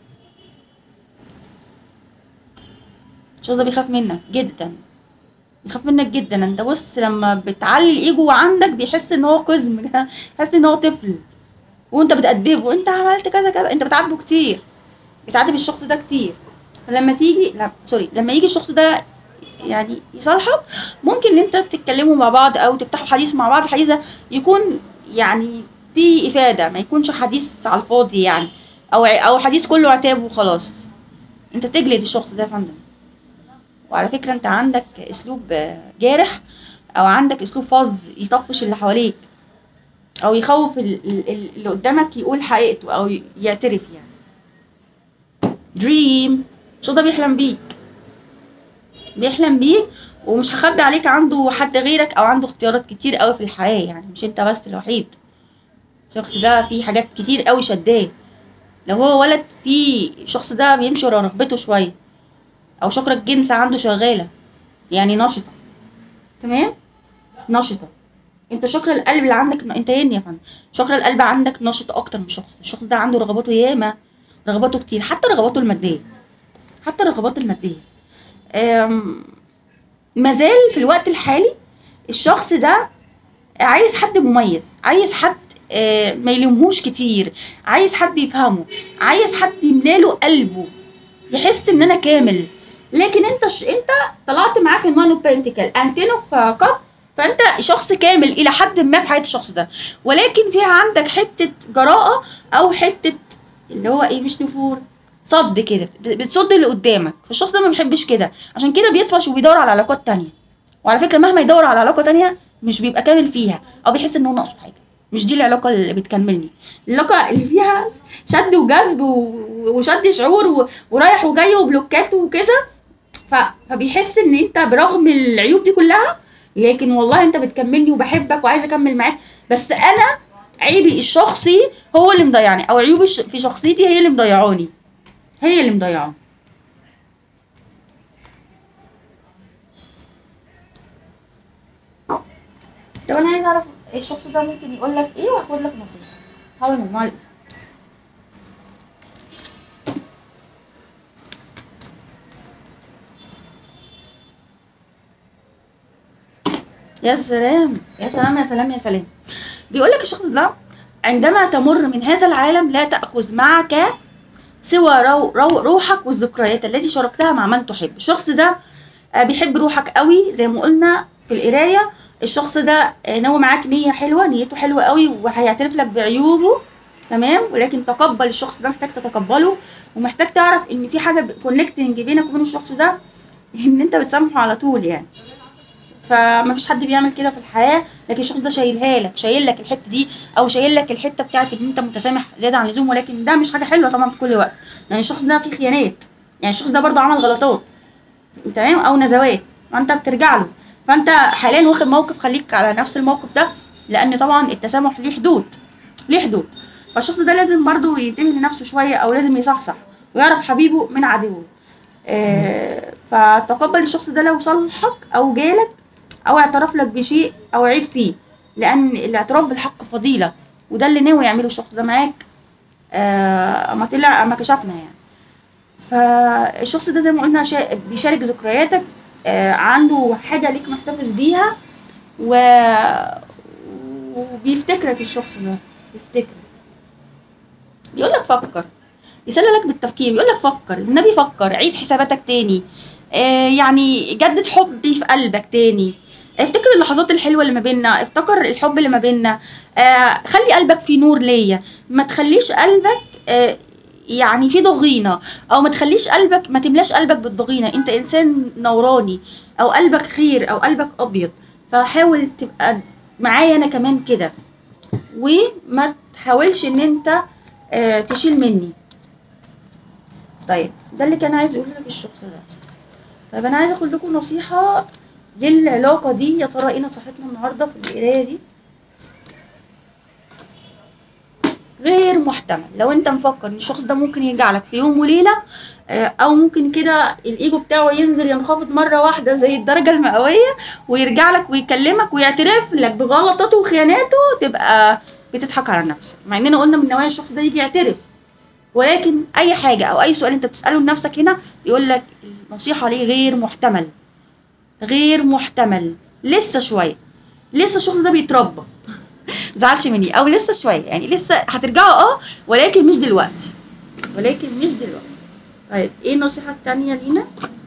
الشخص ده بيخاف منك جدا بيخاف منك جدا انت بص لما بتعلي الايجو عندك بيحس ان هو قزم كده بيحس ان هو طفل وانت بتأدبه انت عملت كذا كذا انت بتعاتبه كتير بتعاتب الشخص ده كتير فلما تيجي لا سوري لما يجي الشخص ده يعني يصالحك ممكن ان انت تتكلموا مع بعض او تفتحوا حديث مع بعض حديث يكون يعني فيه افاده ما يكونش حديث على الفاضي يعني او او حديث كله عتاب وخلاص انت تجلد الشخص ده يا فندم وعلى فكرة انت عندك اسلوب آه، جارح او عندك اسلوب فظ يطفش اللي حواليك او يخوف ال- ال- ال- اللي قدامك يقول حقيقته او ي- يعترف يعني دريم شو ده بيحلم بيك بيحلم بيك ومش هخبي عليك عنده حد غيرك او عنده اختيارات كتير قوي في الحياة يعني مش انت بس الوحيد الشخص ده فيه حاجات كتير قوي شداه لو هو ولد في الشخص ده بيمشي ورا رغبته شويه او شكرة الجنس عنده شغالة يعني نشطة تمام نشطة انت شكرة القلب اللي عندك انت ين يا فندم شكرة القلب عندك نشطة اكتر من الشخص الشخص ده عنده رغباته ياما رغباته كتير حتى رغباته المادية حتى الرغبات المادية أم، مازال في الوقت الحالي الشخص ده عايز حد مميز عايز حد آه، ما يلمهوش كتير عايز حد يفهمه عايز حد يملاله قلبه يحس ان انا كامل لكن انت ش... انت طلعت معاه في النانو بنتيكل انتينو في كاب فانت شخص كامل الى حد ما في حياه الشخص ده ولكن فيها عندك حته جراءه او حته اللي هو ايه مش نفور صد كده بتصد اللي قدامك فالشخص ده ما بيحبش كده عشان كده بيطفش وبيدور على علاقات تانية وعلى فكره مهما يدور على علاقه تانية مش بيبقى كامل فيها او بيحس ان هو ناقصه حاجه مش دي العلاقه اللي بتكملني العلاقه اللي فيها شد وجذب و- وشد شعور و- ورايح وجاي وبلوكات وكذا ف- فبيحس ان انت برغم العيوب دي كلها لكن والله انت بتكملني وبحبك وعايزه اكمل معاك بس انا عيبي الشخصي هو اللي مضيعني او عيوبي الش- في شخصيتي هي اللي مضيعاني هي اللي مضيعاني طب انا عايزه اعرف الشخص ده ممكن يقول لك ايه وهاخد لك نصيحه حاول المجموعه الأولى. يا سلام يا سلام يا سلام يا سلام بيقول لك الشخص ده عندما تمر من هذا العالم لا تأخذ معك سوى رو رو روحك والذكريات التي شاركتها مع من تحب الشخص ده آه، بيحب روحك قوي زي ما قلنا في القرايه الشخص ده آه، ناوي معاك نيه حلوه نيته حلوه قوي وهيعترف لك بعيوبه تمام ولكن تقبل الشخص ده محتاج تتقبله ومحتاج تعرف ان في حاجه كونكتنج بينك وبين الشخص ده ان انت بتسامحه على طول يعني فما فيش حد بيعمل كده في الحياه لكن الشخص ده شايلها لك شايل لك الحته دي او شايل لك الحته بتاعت ان انت متسامح زياده عن اللزوم ولكن ده مش حاجه حلوه طبعا في كل وقت يعني الشخص ده فيه خيانات يعني الشخص ده برضه عمل غلطات تمام او نزوات فانت بترجع له فانت حاليا واخد موقف خليك على نفس الموقف ده لان طبعا التسامح ليه حدود ليه حدود فالشخص ده لازم برضه ينتبه لنفسه شويه او لازم يصحصح ويعرف حبيبه من عدوه آه فتقبل الشخص ده لو صلحك او جالك او اعترف لك بشيء او عيب فيه لان الاعتراف بالحق فضيله وده اللي ناوي يعمله الشخص ده معاك آه اما طلع اما كشفنا يعني فالشخص ده زي ما قلنا شا... بيشارك ذكرياتك آه عنده حاجه ليك محتفظ بيها و... وبيفتكرك الشخص ده بيفتكرك بيقول لك فكر يسللك بالتفكير بيقول لك فكر النبي فكر عيد حساباتك تاني آه يعني جدد حبي في قلبك تاني افتكر اللحظات الحلوه اللي ما بيننا افتكر الحب اللي ما بيننا آه خلي قلبك فيه نور ليا ما تخليش قلبك آه يعني فيه ضغينه او ما تخليش قلبك ما تملاش قلبك بالضغينه انت انسان نوراني او قلبك خير او قلبك ابيض فحاول تبقى معايا انا كمان كده وما تحاولش ان انت آه تشيل مني طيب ده اللي كان عايز يقوله لك الشخص ده طيب انا عايز اخد لكم نصيحه للعلاقه دي يا ترى ايه نصيحتنا النهارده في القرايه دي غير محتمل لو انت مفكر ان الشخص ده ممكن يرجع لك في يوم وليله آه، او ممكن كده الايجو بتاعه ينزل ينخفض مره واحده زي الدرجه المئويه ويرجع لك ويكلمك ويعترف لك بغلطاته وخياناته تبقى بتضحك على نفسك مع اننا قلنا من نوايا الشخص ده يجي يعترف ولكن اي حاجه او اي سؤال انت بتساله لنفسك هنا يقول لك النصيحه ليه غير محتمل غير محتمل لسه شويه لسه الشخص ده بيتربى زعلش مني او لسه شويه يعني لسه هترجعوا اه ولكن مش دلوقتي ولكن مش دلوقتي طيب ايه النصيحه التانية لينا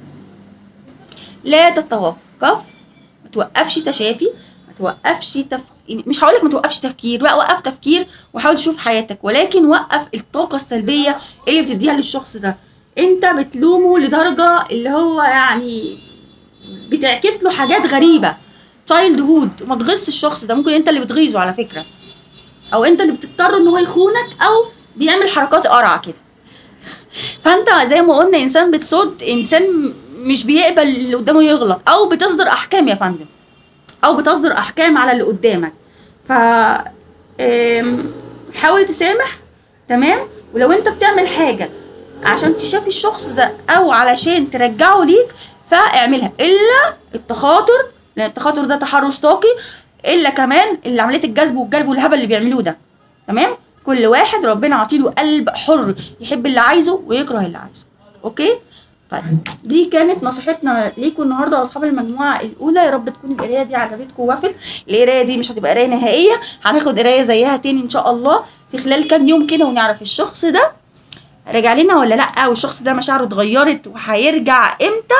لا تتوقف ما توقفش تشافي ما توقفش تف... مش هقولك ما توقفش تفكير لا وقف تفكير وحاول تشوف حياتك ولكن وقف الطاقه السلبيه اللي بتديها للشخص ده انت بتلومه لدرجه اللي هو يعني بتعكس له حاجات غريبه تشايلد هود ما تغيظش الشخص ده ممكن انت اللي بتغيظه على فكره او انت اللي بتضطر ان هو يخونك او بيعمل حركات قرعه كده فانت زي ما قلنا انسان بتصد انسان مش بيقبل اللي قدامه يغلط او بتصدر احكام يا فندم او بتصدر احكام على اللي قدامك ف آم، حاول تسامح تمام ولو انت بتعمل حاجه عشان تشافي الشخص ده او علشان ترجعه ليك فاعملها الا التخاطر لان التخاطر ده تحرش طاقي الا كمان اللي عمليه الجذب والجلب والهبل اللي بيعملوه ده تمام كل واحد ربنا عطيله قلب حر يحب اللي عايزه ويكره اللي عايزه اوكي طيب دي كانت نصيحتنا ليكم النهارده يا اصحاب المجموعه الاولى يا رب تكون القرايه دي عجبتكم ووافت القرايه دي مش هتبقى قرايه نهائيه هناخد قرايه زيها تاني ان شاء الله في خلال كام يوم كده ونعرف الشخص ده راجع لنا ولا لا والشخص ده مشاعره اتغيرت وهيرجع امتى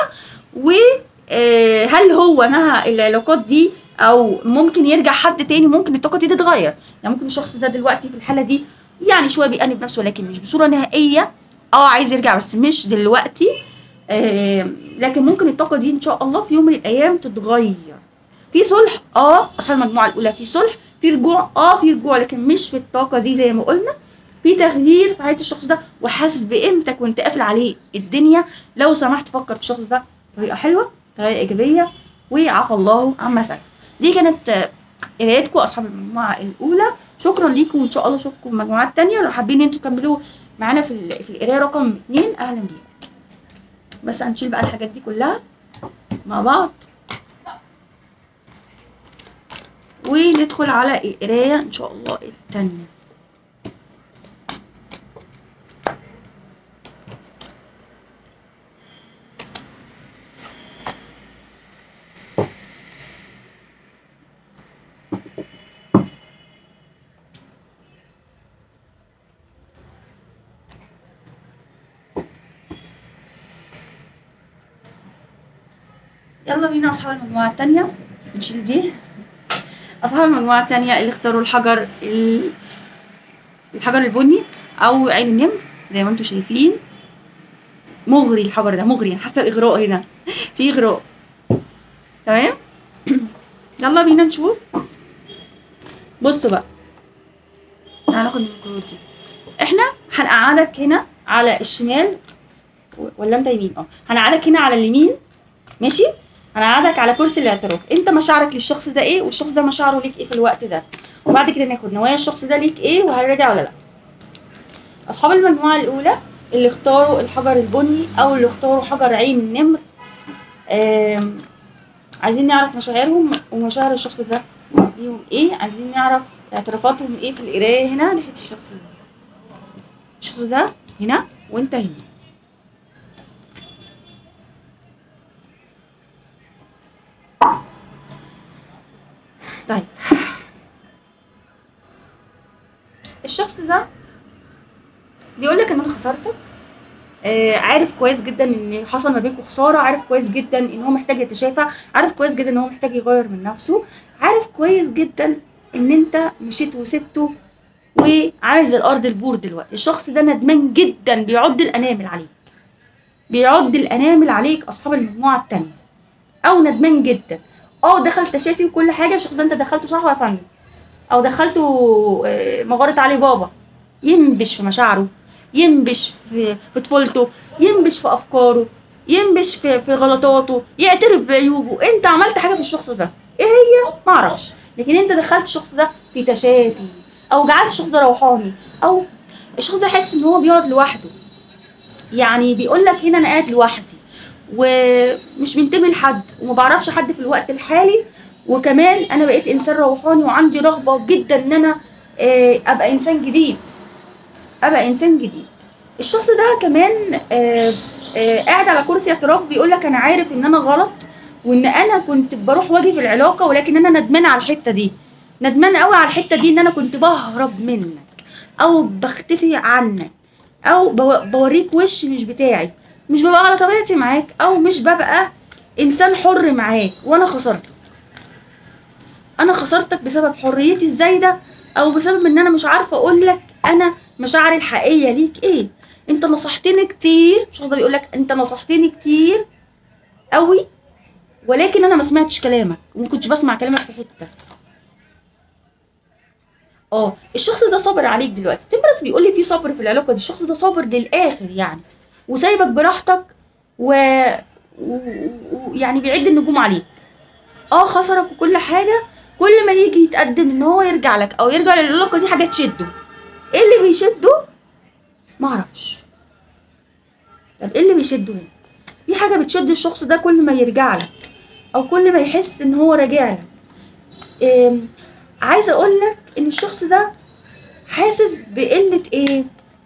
وهل هو نهى العلاقات دي او ممكن يرجع حد تاني ممكن الطاقه دي تتغير يعني ممكن الشخص ده دلوقتي في الحاله دي يعني شويه بيأنب نفسه ولكن مش بصوره نهائيه اه عايز يرجع بس مش دلوقتي آه لكن ممكن الطاقه دي ان شاء الله في يوم من الايام تتغير في صلح اه اصحاب المجموعه الاولى في صلح في رجوع اه في رجوع لكن مش في الطاقه دي زي ما قلنا في تغيير في حياه الشخص ده وحاسس بقيمتك وانت قافل عليه الدنيا لو سمحت فكر في الشخص ده بطريقه حلوه طريقه ايجابيه وعفى الله عما سلف دي كانت آه، قرايتكم اصحاب المجموعه الاولى شكرا ليكم وان شاء الله اشوفكم في مجموعات تانية لو حابين انتوا تكملوا معانا في ال- في القرايه رقم اتنين اهلا بيكم بس هنشيل بقى الحاجات دي كلها مع بعض وندخل على القرايه ان شاء الله التانية يلا بينا اصحاب المجموعه التانية نشيل دي اصحاب المجموعه التانية اللي اختاروا الحجر ال- الحجر البني او عين النمر زي ما انتم شايفين مغري الحجر ده مغري انا حاسه اغراء هنا في اغراء تمام يلا بينا نشوف بصوا بقى تعالى ناخد من الكروت دي احنا هنقعدك هنا على الشمال و- ولا انت يمين اه هنقعدك هنا على اليمين ماشي هنقعدك على كرسي الاعتراف انت مشاعرك للشخص ده ايه والشخص ده مشاعره ليك ايه في الوقت ده وبعد كده ناخد نوايا الشخص ده ليك ايه وهل راجع ولا لا اصحاب المجموعه الاولى اللي اختاروا الحجر البني او اللي اختاروا حجر عين النمر آم، عايزين نعرف مشاعرهم ومشاعر الشخص ده ليهم ايه عايزين نعرف اعترافاتهم ايه في القرايه هنا ناحيه الشخص ده الشخص ده هنا وانت هنا طيب الشخص ده بيقول لك ان انا خسرتك آه عارف كويس جدا ان حصل ما بينكم خساره عارف كويس جدا ان هو محتاج يتشافى عارف كويس جدا ان هو محتاج يغير من نفسه عارف كويس جدا ان انت مشيت وسبته وعايز الارض البور دلوقتي الشخص ده ندمان جدا بيعض الانامل عليك بيعض الانامل عليك اصحاب المجموعه التانية او ندمان جدا اه دخل تشافي وكل حاجه الشخص ده انت دخلته صح يا فندم او دخلته آه، مغاره علي بابا ينبش في مشاعره ينبش في في طفولته ينبش في افكاره ينبش في في غلطاته يعترف بعيوبه انت عملت حاجه في الشخص ده ايه هي ما اعرفش لكن انت دخلت الشخص ده في تشافي او جعلت الشخص ده روحاني او الشخص ده حاسس ان هو بيقعد لوحده يعني بيقول لك هنا انا قاعد لوحدي ومش منتمي لحد وما بعرفش حد في الوقت الحالي وكمان انا بقيت انسان روحاني وعندي رغبه جدا ان انا آه، ابقى انسان جديد ابقى انسان جديد الشخص ده كمان آه، آه، قاعد على كرسي اعتراف بيقول لك انا عارف ان انا غلط وان انا كنت بروح واجي في العلاقه ولكن انا ندمان على الحته دي ندمان قوي على الحته دي ان انا كنت بهرب منك او بختفي عنك او بو- بوريك وش مش بتاعي مش ببقى على طبيعتي معاك او مش ببقى انسان حر معاك وانا خسرتك انا خسرتك بسبب حريتي الزايده او بسبب ان انا مش عارفه اقول لك انا مشاعري الحقيقيه ليك ايه انت نصحتني كتير الشخص ده بيقول لك انت نصحتني كتير قوي ولكن انا ما سمعتش كلامك وما كنتش بسمع كلامك في حته اه الشخص ده صابر عليك دلوقتي تمرس بيقول لي في صبر في العلاقه دي الشخص ده صابر للاخر يعني وسايبك براحتك و ويعني و... يعني بيعد النجوم عليك اه خسرك وكل حاجه كل ما يجي يتقدم ان هو يرجع لك او يرجع للعلاقه دي حاجه تشده ايه اللي بيشده معرفش طب ايه اللي بيشده هنا في حاجه بتشد الشخص ده كل ما يرجع لك او كل ما يحس ان هو راجع لك إيه عايزه اقول لك ان الشخص ده حاسس بقله ايه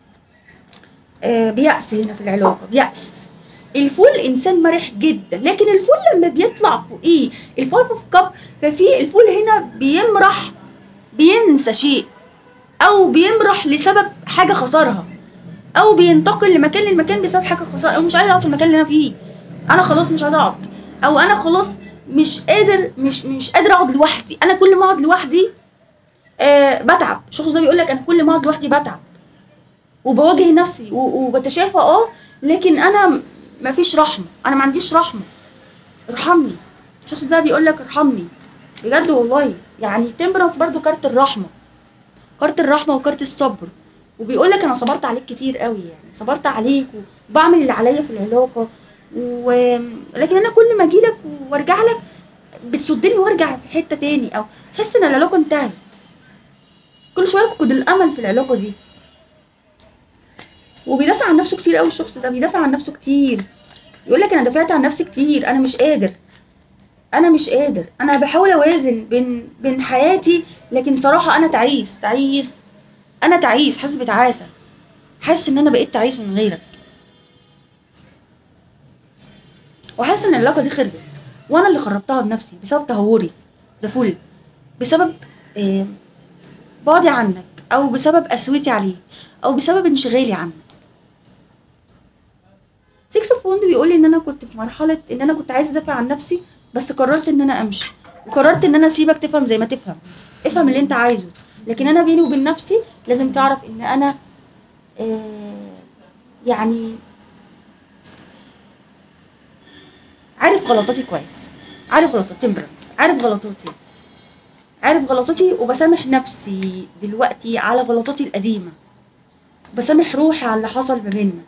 آه بيأس هنا في العلاقه بيأس الفول انسان مرح جدا لكن الفول لما بيطلع فوقيه الفايف اوف كاب ففي الفول هنا بيمرح بينسى شيء او بيمرح لسبب حاجه خسرها او بينتقل لمكان لمكان بسبب حاجه خساره او مش عايز اقعد في المكان اللي انا فيه انا خلاص مش عايز اقعد او انا خلاص مش قادر مش مش قادر اقعد لوحدي انا كل ما اقعد لوحدي آه بتعب الشخص ده بيقول لك انا كل ما اقعد لوحدي بتعب وبواجه نفسي و- وبتشافى اه لكن انا م- مفيش رحمه انا ما عنديش رحمه ارحمني الشخص ده بيقول لك ارحمني بجد والله يعني تمبرنس برضو كارت الرحمه كارت الرحمه وكارت الصبر وبيقول لك انا صبرت عليك كتير قوي يعني صبرت عليك وبعمل اللي عليا في العلاقه و... لكن انا كل ما اجي لك وارجع لك بتصدني وارجع في حته تاني او احس ان العلاقه انتهت كل شويه افقد الامل في العلاقه دي وبيدافع عن نفسه كتير قوي الشخص ده بيدافع عن نفسه كتير يقول لك انا دافعت عن نفسي كتير انا مش قادر انا مش قادر انا بحاول اوازن بين بين حياتي لكن صراحه انا تعيس تعيس انا تعيس حاسس بتعاسه حاسس ان انا بقيت تعيس من غيرك وحاسس ان العلاقه دي خربت وانا اللي خربتها بنفسي بسبب تهوري ده فل بسبب آه، بعدي عنك او بسبب قسوتي عليك او بسبب انشغالي عنك سيكس اوف وند بيقول لي ان انا كنت في مرحله ان انا كنت عايزه ادافع عن نفسي بس قررت ان انا امشي وقررت ان انا اسيبك تفهم زي ما تفهم افهم اللي انت عايزه لكن انا بيني وبين نفسي لازم تعرف ان انا آه يعني عارف غلطاتي كويس عارف غلطاتي تمبرنس عارف غلطاتي عارف غلطاتي وبسامح نفسي دلوقتي على غلطاتي القديمة بسامح روحي على اللي حصل ما بينا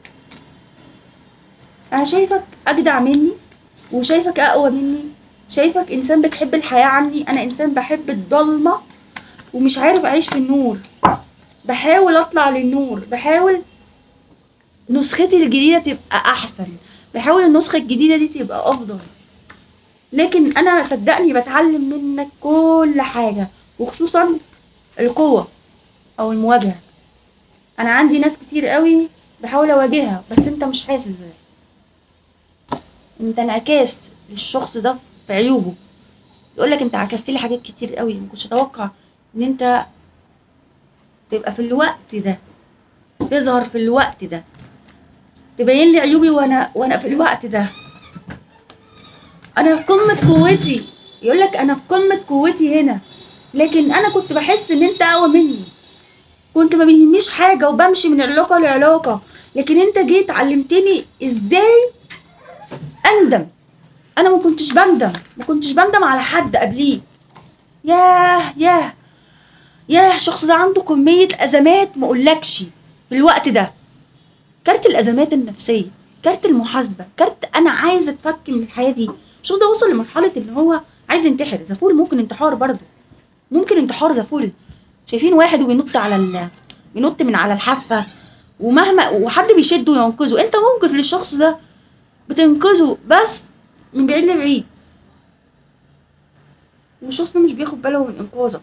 انا شايفك اجدع مني وشايفك اقوى مني شايفك انسان بتحب الحياة عني انا انسان بحب الضلمة ومش عارف اعيش في النور بحاول اطلع للنور بحاول نسختي الجديدة تبقى احسن بحاول النسخة الجديدة دي تبقى افضل لكن انا صدقني بتعلم منك كل حاجة وخصوصا القوة او المواجهة انا عندي ناس كتير قوي بحاول اواجهها بس انت مش حاسس بده انت انعكاس للشخص ده في عيوبه يقول لك انت عكست لي حاجات كتير قوي ما كنتش اتوقع ان انت تبقى في الوقت ده تظهر في الوقت ده تبين لي عيوبي وانا وانا في الوقت ده انا في قمه قوتي يقول لك انا في قمه قوتي هنا لكن انا كنت بحس ان انت اقوى مني كنت ما بيهمنيش حاجه وبمشي من علاقه لعلاقه لكن انت جيت علمتني ازاي اندم انا ما كنتش بندم ما كنتش بندم على حد قبليه ياه ياه ياه الشخص ده عنده كميه ازمات ما اقولكش في الوقت ده كارت الازمات النفسيه كارت المحاسبه كارت انا عايز اتفك من الحياه دي الشخص ده وصل لمرحله ان هو عايز ينتحر زفول ممكن انتحار برضه ممكن انتحار زفول شايفين واحد وبينط على ال... بينط من على الحافه ومهما وحد بيشده وينقذه انت منقذ للشخص ده بتنقذه بس من بعيد لبعيد والشخص ده مش بياخد باله من انقاذك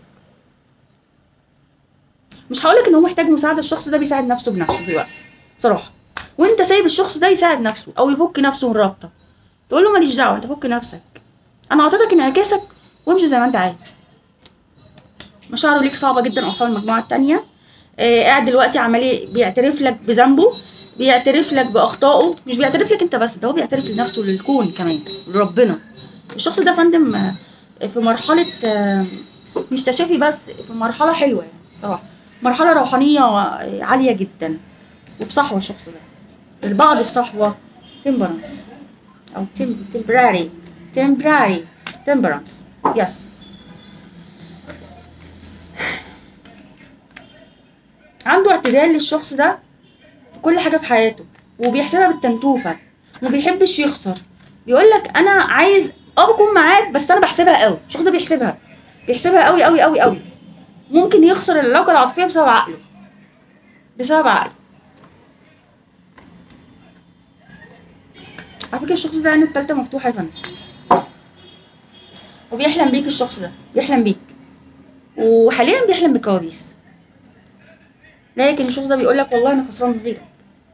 مش هقولك ان هو محتاج مساعده الشخص ده بيساعد نفسه بنفسه دلوقتي صراحه وانت سايب الشخص ده يساعد نفسه او يفك نفسه من رابطه تقول له ماليش دعوه انت فك نفسك انا اعطيتك انعكاسك وامشي زي ما انت عايز مشاعره ليك صعبه جدا قصاد المجموعه التانية آه قاعد دلوقتي عمال بيعترف لك بذنبه بيعترف لك باخطائه مش بيعترف لك انت بس ده هو بيعترف لنفسه للكون كمان لربنا الشخص ده يا فندم آه، في مرحله آه، مش تشافي بس في مرحله حلوه يعني صراحه مرحله روحانيه آه، عاليه جدا وفي صحوه الشخص ده البعض في صحوه تمبرنس او تمبراري تمبراري تمبرنس يس عنده اعتدال للشخص ده في كل حاجه في حياته وبيحسبها بالتنتوفه وما بيحبش يخسر بيقول لك انا عايز اه بكون معاك بس انا بحسبها قوي الشخص ده بيحسبها بيحسبها قوي قوي قوي قوي ممكن يخسر العلاقه العاطفيه بسبب عقله بسبب عقله على فكره الشخص ده عينه التالتة مفتوحه يا فندم وبيحلم بيك الشخص ده بيحلم بيك وحاليا بيحلم بكوابيس لكن الشخص ده بيقول لك والله انا خسران من غيرك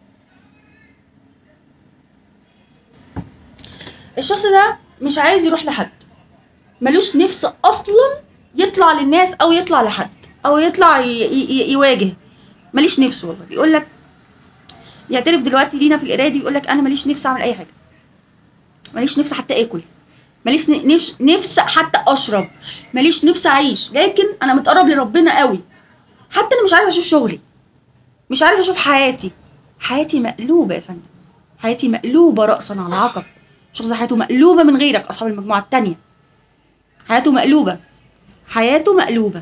الشخص ده مش عايز يروح لحد ملوش نفس اصلا يطلع للناس او يطلع لحد او يطلع ي- ي- يواجه ماليش نفس والله بيقول لك بيعترف دلوقتي لينا في القرايه دي بيقول لك انا ماليش نفس اعمل اي حاجه ماليش نفس حتى اكل ماليش ن- نفس نفس حتى اشرب ماليش نفس اعيش لكن انا متقرب لربنا قوي حتى انا مش عارفه اشوف شغلي مش عارفه اشوف حياتي حياتي مقلوبه يا فندم حياتي مقلوبه راسا على عقب الشخص ده حياته مقلوبه من غيرك اصحاب المجموعه التانية حياته مقلوبه حياته مقلوبه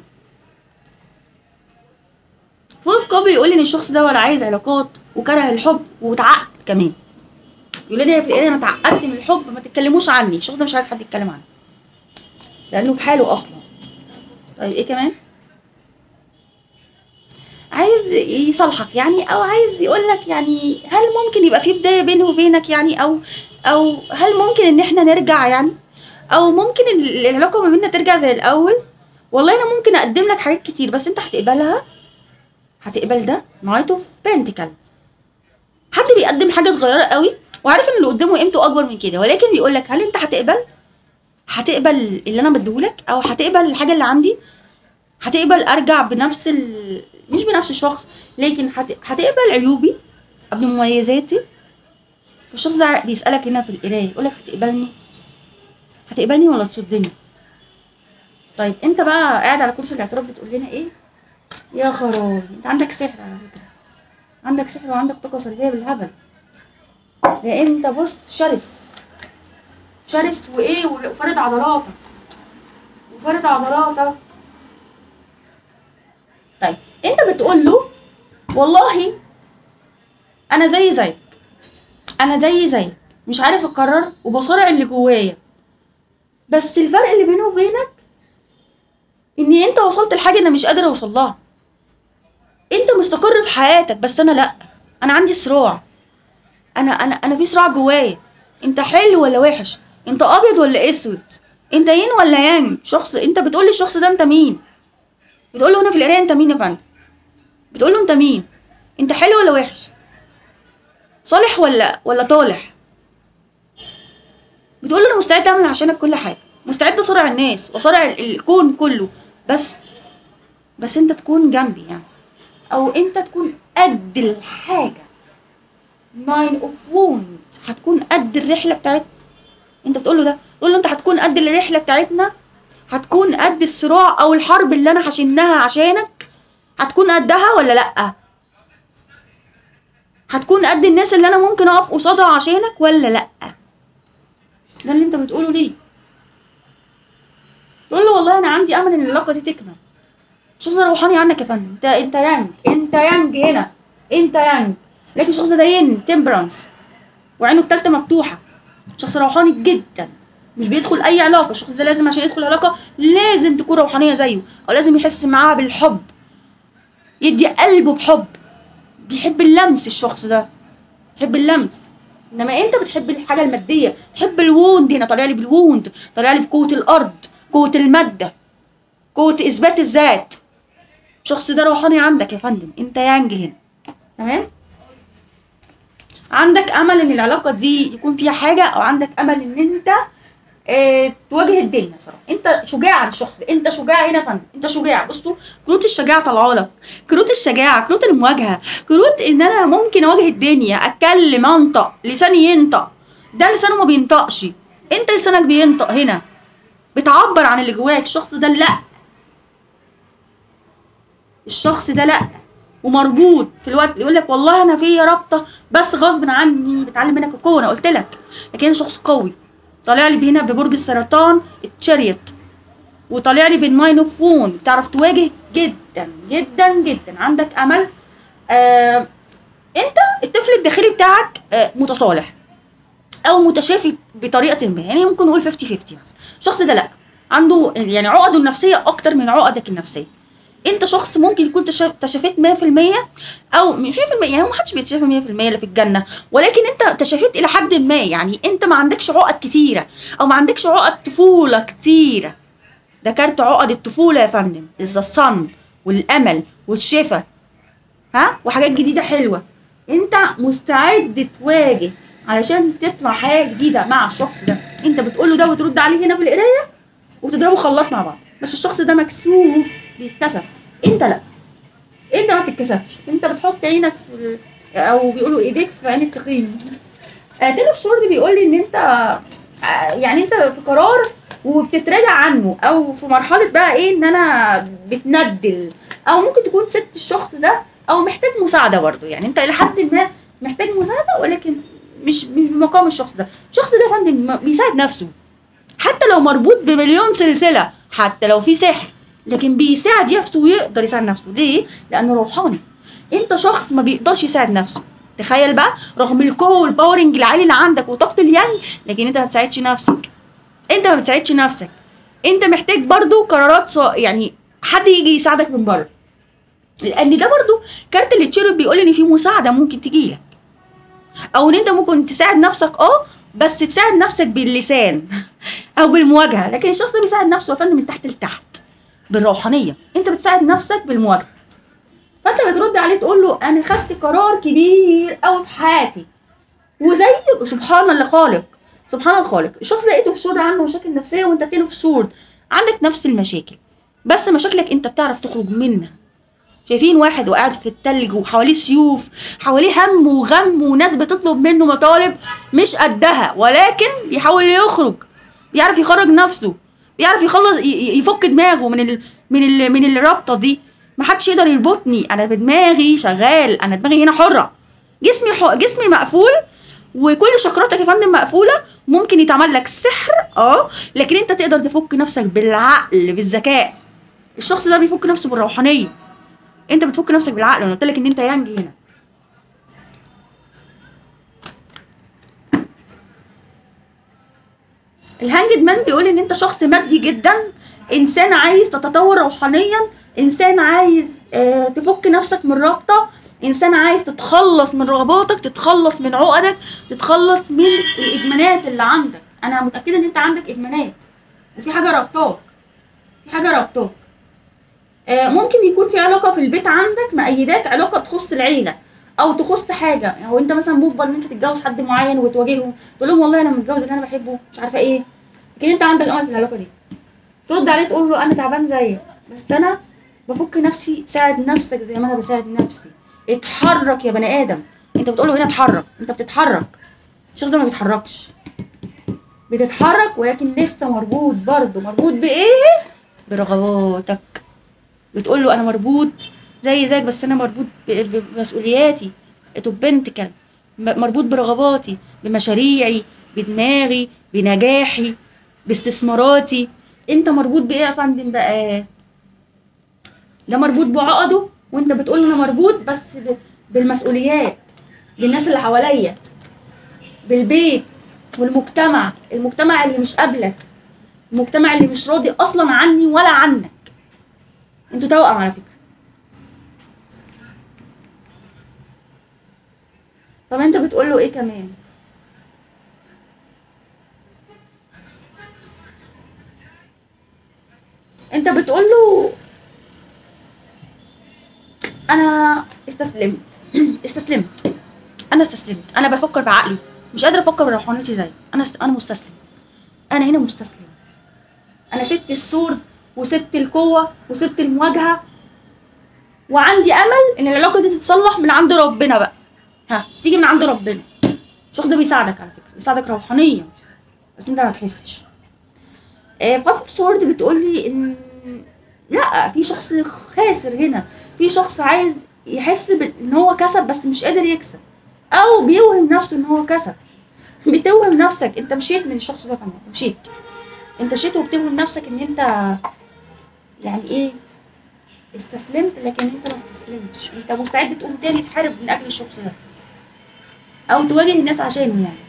فولف كوب يقول ان الشخص ده ولا عايز علاقات وكره الحب وتعقد كمان يقول لي في القرايه انا اتعقدت من الحب ما تتكلموش عني الشخص ده مش عايز حد يتكلم عنه لانه في حاله اصلا طيب ايه كمان عايز يصالحك يعني او عايز يقول لك يعني هل ممكن يبقى في بدايه بينه وبينك يعني او او هل ممكن ان احنا نرجع يعني او ممكن ال- العلاقه ما بيننا ترجع زي الاول والله انا ممكن اقدم لك حاجات كتير بس انت هتقبلها هتقبل ده نايت اوف بنتكل حد بيقدم حاجه صغيره قوي وعارف ان اللي قدامه قيمته اكبر من كده ولكن بيقول لك هل انت هتقبل هتقبل اللي انا بديهولك او هتقبل الحاجه اللي عندي هتقبل ارجع بنفس ال... مش بنفس الشخص لكن هت... هتقبل عيوبي قبل مميزاتي الشخص ده بيسالك هنا في القرايه يقول لك هتقبلني هتقبلني ولا تصدني طيب انت بقى قاعد على كرسي الاعتراف بتقول لنا ايه يا خرابي انت عندك سحر على فكره عندك سحر وعندك طاقه سلبيه بالهبل لان انت بص شرس شرس وايه وفارد عضلاتك وفارد عضلاتك طيب انت بتقول له والله انا زي زيك انا زي زيك مش عارف اقرر وبصارع اللي جوايا بس الفرق اللي بيني وبينك ان انت وصلت لحاجه انا مش قادره اوصل لها انت مستقر في حياتك بس انا لا انا عندي صراع انا انا انا في صراع جوايا انت حلو ولا وحش انت ابيض ولا اسود انت ين ولا يانج شخص انت بتقول للشخص ده انت مين بتقول له هنا في القرايه انت مين يا فندم بتقول له انت مين انت حلو ولا وحش صالح ولا ولا طالح بتقول له انا مستعد اعمل عشانك كل حاجه مستعد اصارع الناس واصارع ال- الكون كله بس بس انت تكون جنبي يعني او انت تكون قد الحاجه ناين اوف ووند هتكون قد الرحله بتاعتنا انت بتقول له ده تقول له انت هتكون قد الرحله بتاعتنا هتكون قد الصراع او الحرب اللي انا هشنها عشانك هتكون قدها ولا لا هتكون قد الناس اللي انا ممكن اقف قصادها عشانك ولا لا ده اللي انت بتقوله ليه تقول له والله انا عندي امل ان العلاقه دي تكمل شخص ده روحاني عنك يا فندم انت انت يانج انت يانج هنا انت يانج لكن الشخص ده ين تمبرانس وعينه التالتة مفتوحة شخص روحاني جدا مش بيدخل اي علاقة الشخص ده لازم عشان يدخل علاقة لازم تكون روحانية زيه او لازم يحس معاها بالحب يدي قلبه بحب بيحب اللمس الشخص ده بيحب اللمس انما انت بتحب الحاجة المادية تحب الووند هنا طالع لي بالووند طالع لي بقوة الارض قوة المادة قوة اثبات الذات الشخص ده روحاني عندك يا فندم انت يانج هنا تمام عندك امل ان العلاقه دي يكون فيها حاجه او عندك امل ان انت اه تواجه الدنيا صراحه انت شجاع عن الشخص ده انت شجاع هنا يا فندم انت شجاع بصوا كروت الشجاعه طالعه لك كروت الشجاعه كروت المواجهه كروت ان انا ممكن اواجه الدنيا اتكلم انطق لساني ينطق ده لسانه ما بينطقش انت لسانك بينطق هنا بتعبر عن اللي جواك الشخص ده لا الشخص ده لا ومربوط في الوقت اللي يقول لك والله انا فيا رابطه بس غصب عني بتعلم منك القوه انا قلت لك لكن انا شخص قوي طالع لي هنا ببرج السرطان التشاريت وطالع لي بالناين اوف وون بتعرف تواجه جدا جدا جدا عندك امل آه انت الطفل الداخلي بتاعك آه متصالح او متشافي بطريقه ما يعني ممكن نقول 50 50 مثلا الشخص ده لا عنده يعني عقده النفسيه اكتر من عقدك النفسيه انت شخص ممكن يكون تشا- تشافيت 100% او مش 100% يعني ما حدش بيتشافى 100% اللي في الجنه ولكن انت تشافيت الى حد ما يعني انت ما عندكش عقد كتيره او ما عندكش عقد طفوله كتيره ده كارت عقد الطفوله يا فندم ذا الصن والامل والشفا ها وحاجات جديده حلوه انت مستعد تواجه علشان تطلع حياه جديده مع الشخص ده انت بتقول له ده وترد عليه هنا في القرايه وتضربوا خلاط مع بعض بس الشخص ده مكسوف بيتكسف انت لا انت ما بتتكسفش انت بتحط عينك في ال- او بيقولوا ايديك في عين التخين آه تاني السورد بيقول لي ان انت آه يعني انت في قرار وبتتراجع عنه او في مرحله بقى ايه ان انا بتندل او ممكن تكون سبت الشخص ده او محتاج مساعده برضه يعني انت الى حد ما محتاج مساعده ولكن مش مش بمقام الشخص ده الشخص ده يا فندم م- بيساعد نفسه حتى لو مربوط بمليون سلسله حتى لو في سحر لكن بيساعد نفسه ويقدر يساعد نفسه ليه لانه روحاني انت شخص ما بيقدرش يساعد نفسه تخيل بقى رغم القوه والباورنج العالي اللي عندك وطاقه اليانج لكن انت ما بتساعدش نفسك انت ما بتساعدش نفسك انت محتاج برضو قرارات ص- يعني حد يجي يساعدك من بره لان ده برضو كارت اللي تشيرب بيقول ان في مساعده ممكن تجي لك او ان انت ممكن تساعد نفسك اه بس تساعد نفسك باللسان او بالمواجهه لكن الشخص ده بيساعد نفسه يا فندم من تحت لتحت بالروحانيه انت بتساعد نفسك بالمواجهه فانت بترد عليه تقول له انا خدت قرار كبير قوي في حياتي وزي سبحان الله خالق سبحان الخالق الشخص ده لقيته في سود عنده مشاكل نفسيه وانت تاني في سود عندك نفس المشاكل بس مشاكلك انت بتعرف تخرج منها شايفين واحد وقاعد في التلج وحواليه سيوف حواليه هم وغم وناس بتطلب منه مطالب مش قدها ولكن بيحاول يخرج بيعرف يخرج نفسه بيعرف يخلص ي- ي- يفك دماغه من ال من ال من الرابطه دي محدش يقدر يربطني انا بدماغي شغال انا دماغي هنا حره جسمي حق جسمي مقفول وكل شكراتك يا فندم مقفوله ممكن يتعمل لك سحر اه لكن انت تقدر تفك نفسك بالعقل بالذكاء الشخص ده بيفك نفسه بالروحانيه انت بتفك نفسك بالعقل انا قلت لك ان انت يانج هنا الهانجد مان بيقول ان انت شخص مادي جدا انسان عايز تتطور روحانيا انسان عايز آه تفك نفسك من رابطه انسان عايز تتخلص من رغباتك تتخلص من عقدك تتخلص من الادمانات اللي عندك انا متاكده ان انت عندك ادمانات وفي حاجه رابطاك في حاجه رابطاك آه، ممكن يكون في علاقه في البيت عندك مأيداك علاقه تخص العيله او تخص حاجه هو انت مثلا مجبر ان انت تتجوز حد معين وتواجهه تقول لهم والله انا متجوز اللي انا بحبه مش عارفه ايه لكن انت عندك امل في العلاقه دي ترد عليه تقول له انا تعبان زيك بس انا بفك نفسي ساعد نفسك زي ما انا بساعد نفسي اتحرك يا بني ادم انت بتقول له هنا اتحرك انت بتتحرك الشخص ده ما بيتحركش بتتحرك ولكن لسه مربوط برضه مربوط بايه برغباتك بتقول له انا مربوط زي زيك بس انا مربوط ب- ب- بمسؤولياتي بنتكل مربوط برغباتي بمشاريعي بدماغي بنجاحي باستثماراتي انت مربوط بايه يا فندم بقى ده مربوط بعقده وانت بتقول له انا مربوط بس ب- بالمسؤوليات بالناس اللي حواليا بالبيت والمجتمع المجتمع اللي مش قابلك المجتمع اللي مش راضي اصلا عني ولا عنك انتوا توأم على فكره طب انت بتقول له ايه كمان انت بتقول له انا استسلمت استسلمت انا استسلمت انا بفكر بعقلي مش قادره افكر بروحانيتي زي انا است... انا مستسلم انا هنا مستسلم انا سبت السور وسبت القوه وسبت المواجهه وعندي امل ان العلاقه دي تتصلح من عند ربنا بقى ها تيجي من عند ربنا الشخص ده بيساعدك على فكره بيساعدك روحانيا بس انت ما تحسش آه فايف سورد بتقول لي ان لا في شخص خاسر هنا في شخص عايز يحس بال- ان هو كسب بس مش قادر يكسب او بيوهم نفسه ان هو كسب بتوهم نفسك انت مشيت من الشخص ده فعلا انت مشيت انت مشيت وبتوهم نفسك ان انت يعني ايه استسلمت لكن انت ما استسلمتش انت مستعد تقوم تاني تحارب من اجل الشخص ده او تواجه الناس عشانه يعني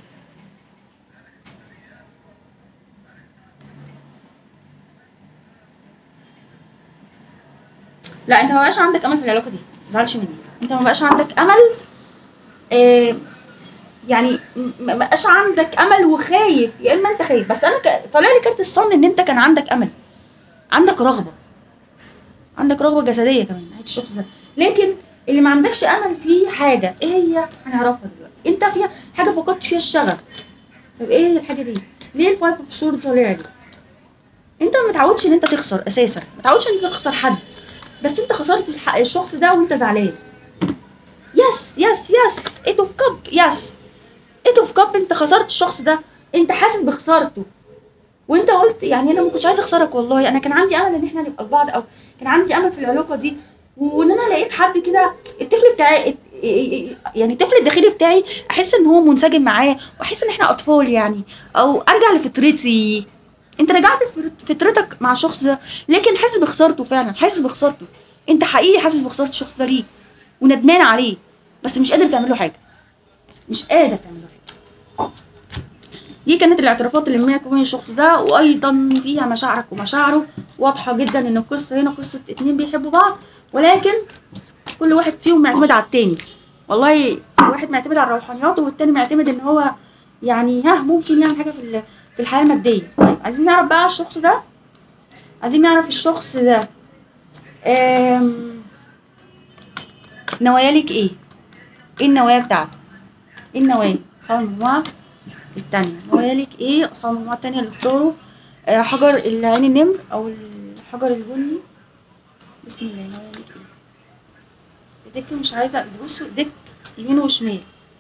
لا انت ما بقاش عندك امل في العلاقه دي ما تزعلش مني انت ما بقاش عندك امل آه يعني م- ما بقاش عندك امل وخايف يا اما انت خايف بس انا ك... طالع لي كارت الصن ان انت كان عندك امل عندك رغبه عندك رغبه جسديه كمان ناحيه الشخص ده لكن اللي ما عندكش امل فيه حاجه ايه هي هنعرفها دلوقتي انت فيها حاجه فقدت فيها الشغف طب ايه الحاجه دي ليه الفايف اوف سورد طالع لي انت ما متعودش ان انت تخسر اساسا ما متعودش ان انت تخسر حد بس انت خسرت الح- الشخص ده وانت زعلان يا يس يس يس ايت اوف كاب يس ايت اوف كاب انت خسرت الشخص ده انت حاسس بخسارته وانت قلت يعني انا ما كنتش عايزه اخسرك والله انا كان عندي امل ان احنا نبقى لبعض او كان عندي امل في العلاقه دي وان انا لقيت حد كده الطفل بتاعي يعني الطفل الداخلي بتاعي احس ان هو منسجم معاه واحس ان احنا اطفال يعني او ارجع لفطرتي انت رجعت لفطرتك مع الشخص ده لكن حاسس بخسارته فعلا حاسس بخسارته انت حقيقي حاسس بخساره الشخص ده ليك وندمان عليه بس مش قادر تعمل له حاجه مش قادر تعمل له حاجه دي كانت الاعترافات اللي بينك وبين الشخص ده وايضا فيها مشاعرك ومشاعره واضحه جدا ان القصه هنا قصه اتنين بيحبوا بعض ولكن كل واحد فيهم معتمد على التاني والله واحد معتمد على روحانياته والتاني معتمد ان هو يعني ها ممكن يعمل حاجه في في الحياه الماديه طيب عايزين نعرف بقى الشخص ده عايزين نعرف الشخص ده آم، نوايالك ايه ايه النوايا بتاعته ايه النوايا اصحاب المجموعه التانية نوايالك ايه اصحاب المجموعه التانية اللي اختاروا آه، حجر العين النمر او الحجر البني بسم الله نوايالك ايه الدك مش عايزه بصوا الدك يمين وشمال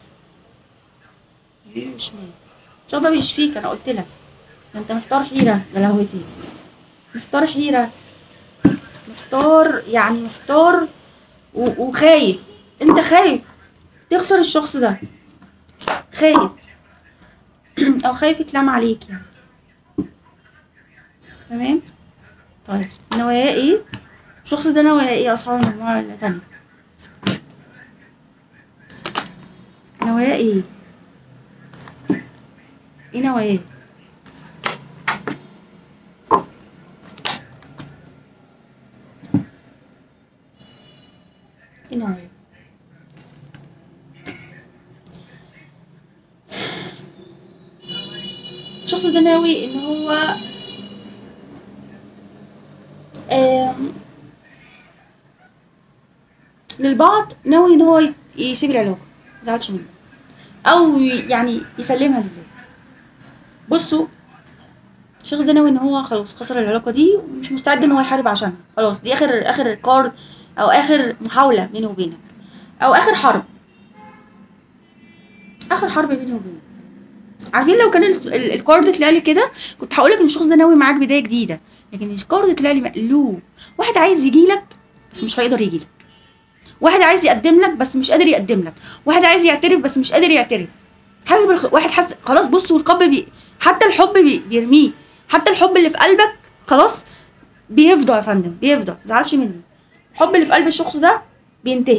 يمين وشمال ان شاء الله بيشفيك انا قلت لك ده انت محتار حيره يا لهوتي محتار حيره محتار يعني محتار و- وخايف انت خايف تخسر الشخص ده خايف او خايف يتلام عليك يعني تمام طيب نواياه ايه الشخص ده نواياه ايه اصحاب المجموعه التانية نواياه ايه ايه نواياه ايه نواياه الشخص ده ناوي ان هو آم، للبعض ناوي ان هو يت- يسيب العلاقه مزعلش منه او ي- يعني يسلمها لله بصوا الشخص ده ناوي ان هو خلاص خسر العلاقه دي ومش مستعد ان هو يحارب عشانها خلاص دي اخر اخر كارد او اخر محاوله بيني وبينك او اخر حرب اخر حرب بيني وبينك عارفين لو كان ال- ال- الكارد طلع لي كده كنت هقول لك ان الشخص ده ناوي معاك بدايه جديده لكن الكارد طلع لي مقلوب واحد عايز يجي لك بس مش هيقدر يجي لك واحد عايز يقدم لك بس مش قادر يقدم لك واحد عايز يعترف بس مش قادر يعترف حاسس بالخ... واحد حاسس خلاص بصوا القلب بي... حتى الحب بي... بيرميه حتى الحب اللي في قلبك خلاص بيفضى يا فندم بيفضى متزعلش مني الحب اللي في قلب الشخص ده بينتهي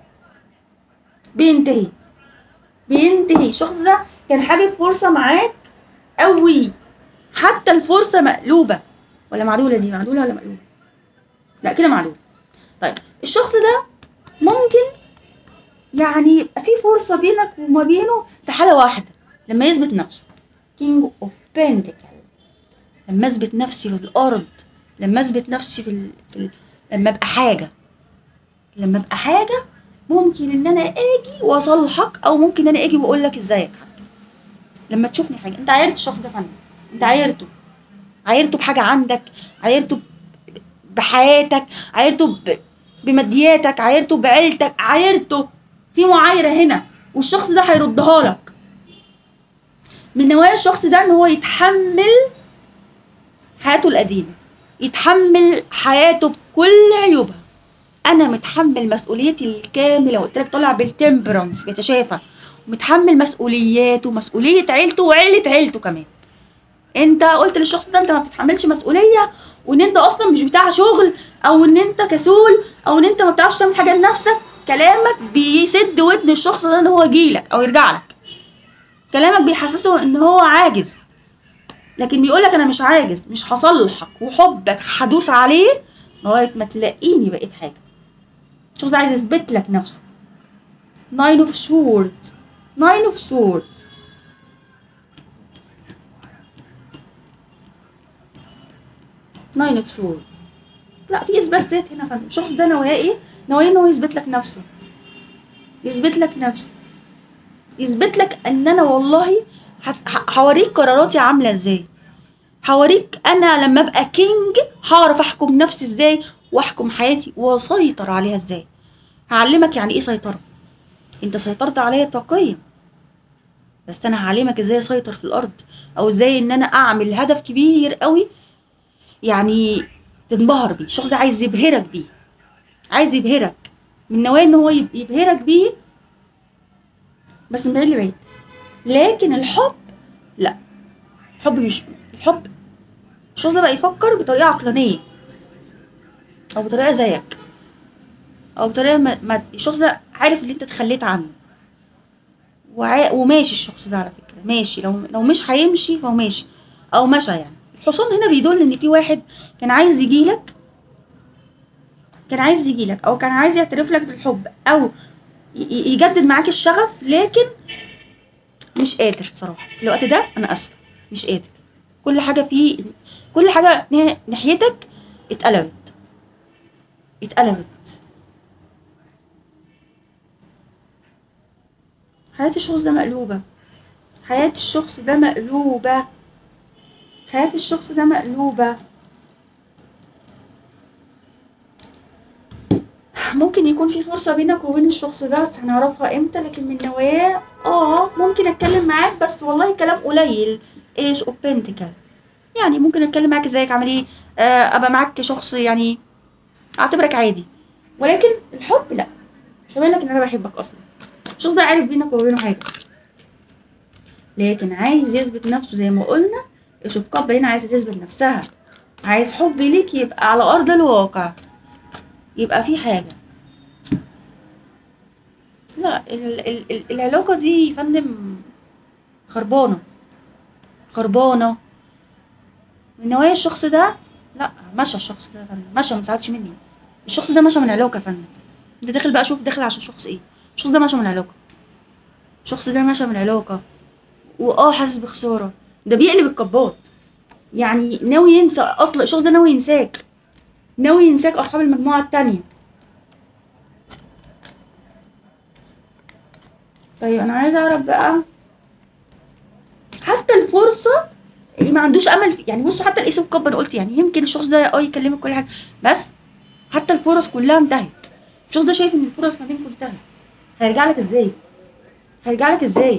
بينتهي بينتهي الشخص ده كان حابب فرصة معاك قوي حتى الفرصة مقلوبة ولا معدولة دي معدولة ولا مقلوبة لا كده معدولة طيب الشخص ده ممكن يعني يبقى في فرصة بينك وما بينه في حالة واحدة لما يثبت نفسه كينج اوف بنتكل لما اثبت نفسي في الارض لما اثبت نفسي في, ال... في ال... لما ابقى حاجة لما ابقى حاجة ممكن ان انا اجي واصلحك او ممكن انا اجي واقول لك ازيك حتى لما تشوفني حاجه انت عايرت الشخص ده فن انت عايرته عايرته بحاجه عندك عايرته ب- بحياتك عايرته ب... بمادياتك عايرته بعيلتك عايرته في معايره هنا والشخص ده هيردها لك من نوايا الشخص ده ان هو يتحمل حياته القديمه يتحمل حياته بكل عيوبها انا متحمل مسؤوليتي الكامله قلت لك طالع بالتمبرنس بيتشافى ومتحمل مسؤولياته ومسؤوليه عيلته وعيله عيلته كمان انت قلت للشخص ده انت ما بتتحملش مسؤوليه وان انت اصلا مش بتاع شغل او ان انت كسول او ان انت ما بتعرفش تعمل حاجه لنفسك كلامك بيسد ودن الشخص ده ان هو يجيلك او يرجع لك كلامك بيحسسه ان هو عاجز لكن بيقولك انا مش عاجز مش هصلحك وحبك هدوس عليه لغايه ما تلاقيني بقيت حاجه الشخص ده عايز يثبت لك نفسه ناين اوف سورد ناين اوف سورد ناين اوف سورد لا في اثبات ذات هنا يا فندم الشخص ده نواياه ايه نواياه ان هو يثبت لك نفسه يثبت لك نفسه يثبت لك ان انا والله هت- ه- هوريك قراراتي عامله ازاي هوريك انا لما ابقى كينج هعرف احكم نفسي ازاي واحكم حياتي واسيطر عليها ازاي هعلمك يعني ايه سيطره انت سيطرت عليا طاقيا بس انا هعلمك ازاي اسيطر في الارض او ازاي ان انا اعمل هدف كبير قوي يعني تنبهر بيه الشخص ده عايز يبهرك بيه عايز يبهرك من نوايا ان هو يب- يبهرك بيه بس من بعيد لبعيد لكن الحب لا الحب مش الحب الشخص ده بقى يفكر بطريقه عقلانيه او بطريقه زيك او بطريقه ما, ما الشخص ده عارف اللي انت تخليت عنه وع... وماشي الشخص ده على فكره ماشي لو لو مش هيمشي فهو ماشي او مشى يعني الحصان هنا بيدل ان في واحد كان عايز يجيلك كان عايز يجيلك او كان عايز يعترف لك بالحب او ي- ي- يجدد معاك الشغف لكن مش قادر صراحه في الوقت ده انا اسفه مش قادر كل حاجه فيه كل حاجه نا- ناحيتك اتقلبت اتقلبت حياة الشخص ده مقلوبة حياة الشخص ده مقلوبة حياة الشخص ده مقلوبة ممكن يكون في فرصة بينك وبين الشخص ده بس هنعرفها امتى لكن من نواياه اه ممكن اتكلم معاك بس والله كلام قليل ايش اوبنتيكال يعني ممكن اتكلم معاك ازيك عامل ايه آه ابقى معاك شخص يعني اعتبرك عادي ولكن الحب لا مش هبين لك ان انا بحبك اصلا الشخص ده عارف بينك وبينه حاجه لكن عايز يثبت نفسه زي ما قلنا شوف كاب هنا عايزه تثبت نفسها عايز حب ليك يبقى على ارض الواقع يبقى في حاجه لا ال ال ال العلاقه دي يا فندم خربانه خربانه من نوايا الشخص ده لا مشى الشخص ده يا فندم مشى ما تزعلش مني الشخص ده مشى من العلاقه يا فندم انت داخل بقى شوف داخل عشان شخص ايه الشخص ده مشى من العلاقه الشخص ده مشى من العلاقه واه حاسس بخساره ده بيقلب الكبات يعني ناوي ينسى اصلا الشخص ده ناوي ينساك ناوي ينساك اصحاب المجموعه التانية طيب انا عايزه اعرف بقى حتى الفرصه اللي ما عندوش امل في يعني بصوا حتى الاسم الكب انا قلت يعني يمكن الشخص ده اه يكلمك كل حاجه بس حتى الفرص كلها انتهت الشخص ده شايف ان الفرص ما بينكم انتهت هيرجع لك ازاي هيرجع لك ازاي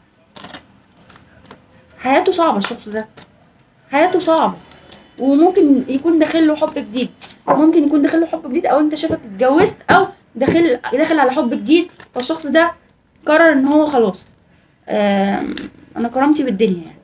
حياته صعبه الشخص ده حياته صعبه وممكن يكون داخل له حب جديد ممكن يكون داخل له حب جديد او انت شافك اتجوزت او داخل داخل على حب جديد فالشخص ده قرر ان هو خلاص آم، انا كرامتي بالدنيا يعني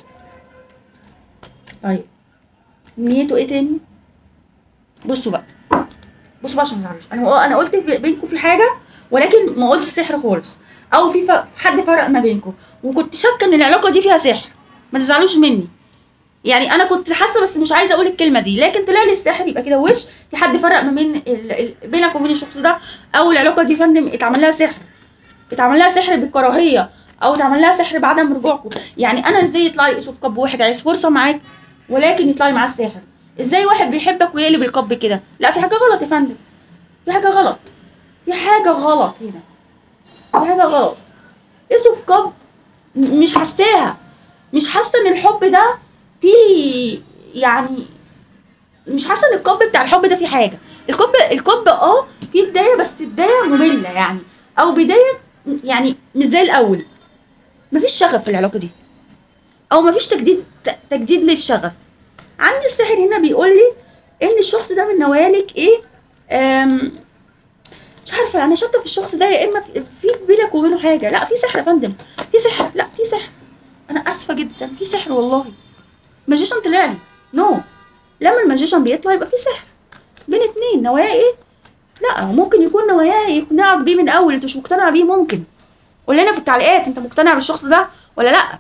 طيب نيته ايه تاني بصوا بقى بصوا بقى عشان ما تزعلوش انا انا قلت في- بينكم في حاجه ولكن ما قلتش سحر خالص او في ف- حد فرق ما بينكم وكنت شاكه ان العلاقه دي فيها سحر ما تزعلوش مني يعني انا كنت حاسه بس مش عايزه اقول الكلمه دي لكن طلع لي السحر يبقى كده وش في حد فرق ما بين ال... ال... بينك وبين الشخص ده او العلاقه دي فندم اتعمل لها سحر اتعمل لها سحر بالكراهيه او اتعمل لها سحر بعدم رجوعكم يعني انا ازاي يطلع لي اسوف كب واحد عايز فرصه معاك ولكن يطلع لي معاه الساحر ازاي واحد بيحبك ويقلب الكب كده لا في حاجه غلط يا فندم في حاجه غلط في حاجه غلط هنا في حاجه غلط اسوف كب م- مش حاساها مش حاسه ان الحب ده فيه يعني مش حاسه ان الكب بتاع الحب ده فيه حاجه الكب الكب اه في بدايه بس بدايه ممله يعني او بدايه يعني مش زي الاول مفيش شغف في العلاقه دي او مفيش تجديد ت- تجديد للشغف عندي الساحر هنا بيقول لي ان الشخص ده من نوالك ايه أم مش عارفه انا شاكه في الشخص ده يا اما في في بينك وبينه حاجه لا في سحر يا فندم في سحر لا في سحر انا اسفه جدا في سحر والله ماجيشن طلع لي نو لما الماجيشن بيطلع يبقى في سحر بين اتنين نوايا ايه لا ممكن يكون نواياه يقنعك بيه من اول انت مش مقتنع بيه ممكن قول لنا في التعليقات انت مقتنع بالشخص ده ولا لا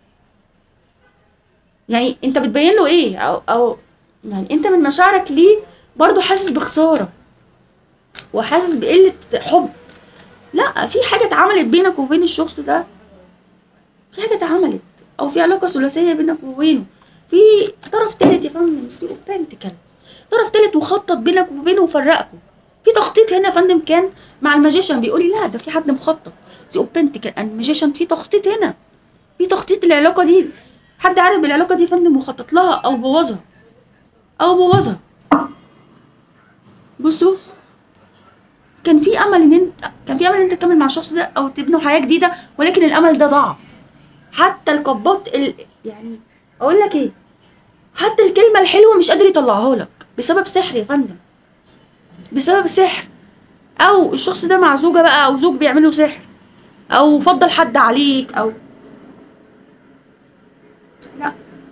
يعني انت بتبين له ايه او او يعني انت من مشاعرك ليه برضه حاسس بخساره وحاسس بقله حب لا في حاجه اتعملت بينك وبين الشخص ده في حاجه اتعملت او في علاقه ثلاثيه بينك وبينه في طرف تالت يا فندم اسمه بنتكل طرف تالت مخطط بينك وبينه وفرقكم في تخطيط هنا يا فندم كان مع الماجيشن بيقول لي لا ده في حد مخطط دي اوبنتيكال الماجيشن في تخطيط هنا في تخطيط العلاقه دي حد عارف العلاقه دي يا فندم مخطط لها او بوظها او بوظها بصوا كان في امل ان انت كان في امل ان انت تكمل مع الشخص ده او تبنوا حياه جديده ولكن الامل ده ضعف حتى القباط ال... يعني اقول لك ايه حتى الكلمه الحلوه مش قادر يطلعها لك بسبب سحر يا فندم بسبب سحر او الشخص ده مع زوجه بقى او زوج بيعمله سحر او فضل حد عليك او لا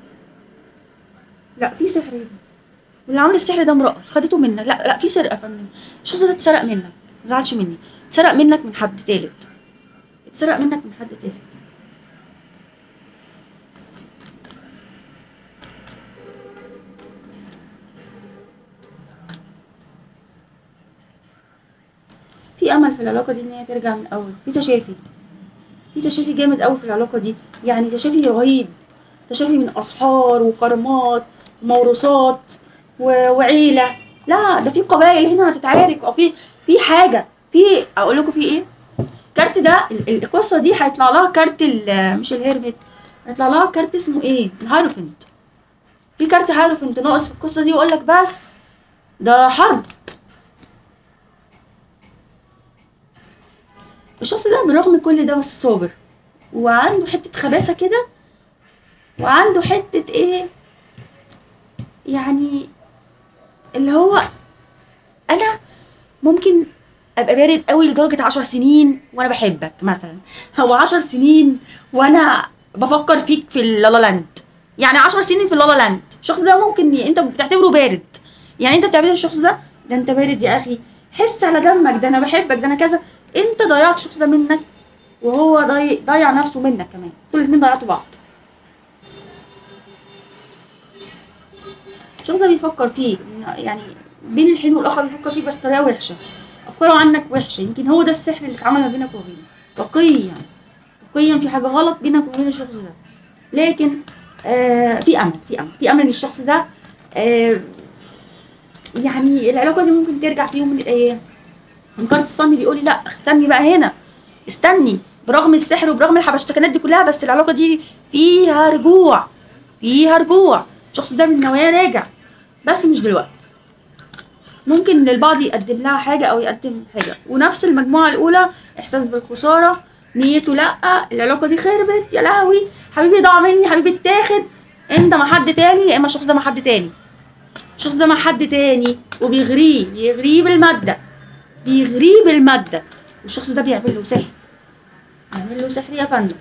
لا في سحر هنا واللي عامل السحر ده امرأة خدته منك لا لا في سرقة يا فندم الشخص ده اتسرق منك ما تزعلش مني اتسرق منك من حد تالت اتسرق منك من حد تالت في امل في العلاقه دي ان هي ترجع من الاول في تشافي في تشافي جامد قوي في العلاقه دي يعني تشافي رهيب تشافي من اسحار وكرمات وموروثات و- وعيله لا ده في قبائل هنا هتتعارك او في في حاجه في اقول لكم في ايه الكارت ده ال- ال- القصه دي هيطلع لها كارت ال- مش الهيرمت هيطلع لها كارت اسمه ايه الهايروفنت في كارت هايروفنت ناقص في القصه دي يقول لك بس ده حرب الشخص ده برغم كل ده بس صابر وعنده حته خباثه كده وعنده حته ايه يعني اللي هو انا ممكن ابقى بارد قوي لدرجه عشر سنين وانا بحبك مثلا او عشر سنين وانا بفكر فيك في اللالا لاند يعني عشر سنين في اللالا لاند الشخص ده ممكن ي... انت بتعتبره بارد يعني انت بتعتبر الشخص ده ده انت بارد يا اخي حس على دمك ده انا بحبك ده انا كذا انت ضيعت الشخص ده منك وهو ضي... ضيع نفسه منك كمان انتوا الاتنين ضيعتوا بعض الشخص ده بيفكر فيه يعني بين الحين والاخر بيفكر فيه بس طريقه وحشه افكاره عنك وحشه يمكن هو ده السحر اللي اتعمل ما بينك وبينه تقيا تقيا في حاجه غلط بينك وبين الشخص ده لكن آه في امل في امل في امل ان الشخص ده آه يعني العلاقه دي ممكن ترجع في يوم من الايام كارت الصن بيقول لي لا استني بقى هنا استني برغم السحر وبرغم الحبشتكنات دي كلها بس العلاقه دي فيها رجوع فيها رجوع الشخص ده من نوايا راجع بس مش دلوقتي ممكن للبعض يقدم لها حاجه او يقدم حاجه ونفس المجموعه الاولى احساس بالخساره نيته لا العلاقه دي خربت يا لهوي حبيبي ضاع مني حبيبي اتاخد انت مع حد تاني يا اما الشخص ده مع حد تاني الشخص ده مع حد تاني وبيغريه بيغريه بالماده بيغريه بالماده والشخص ده بيعمل له سحر بيعمل له سحر يا فندم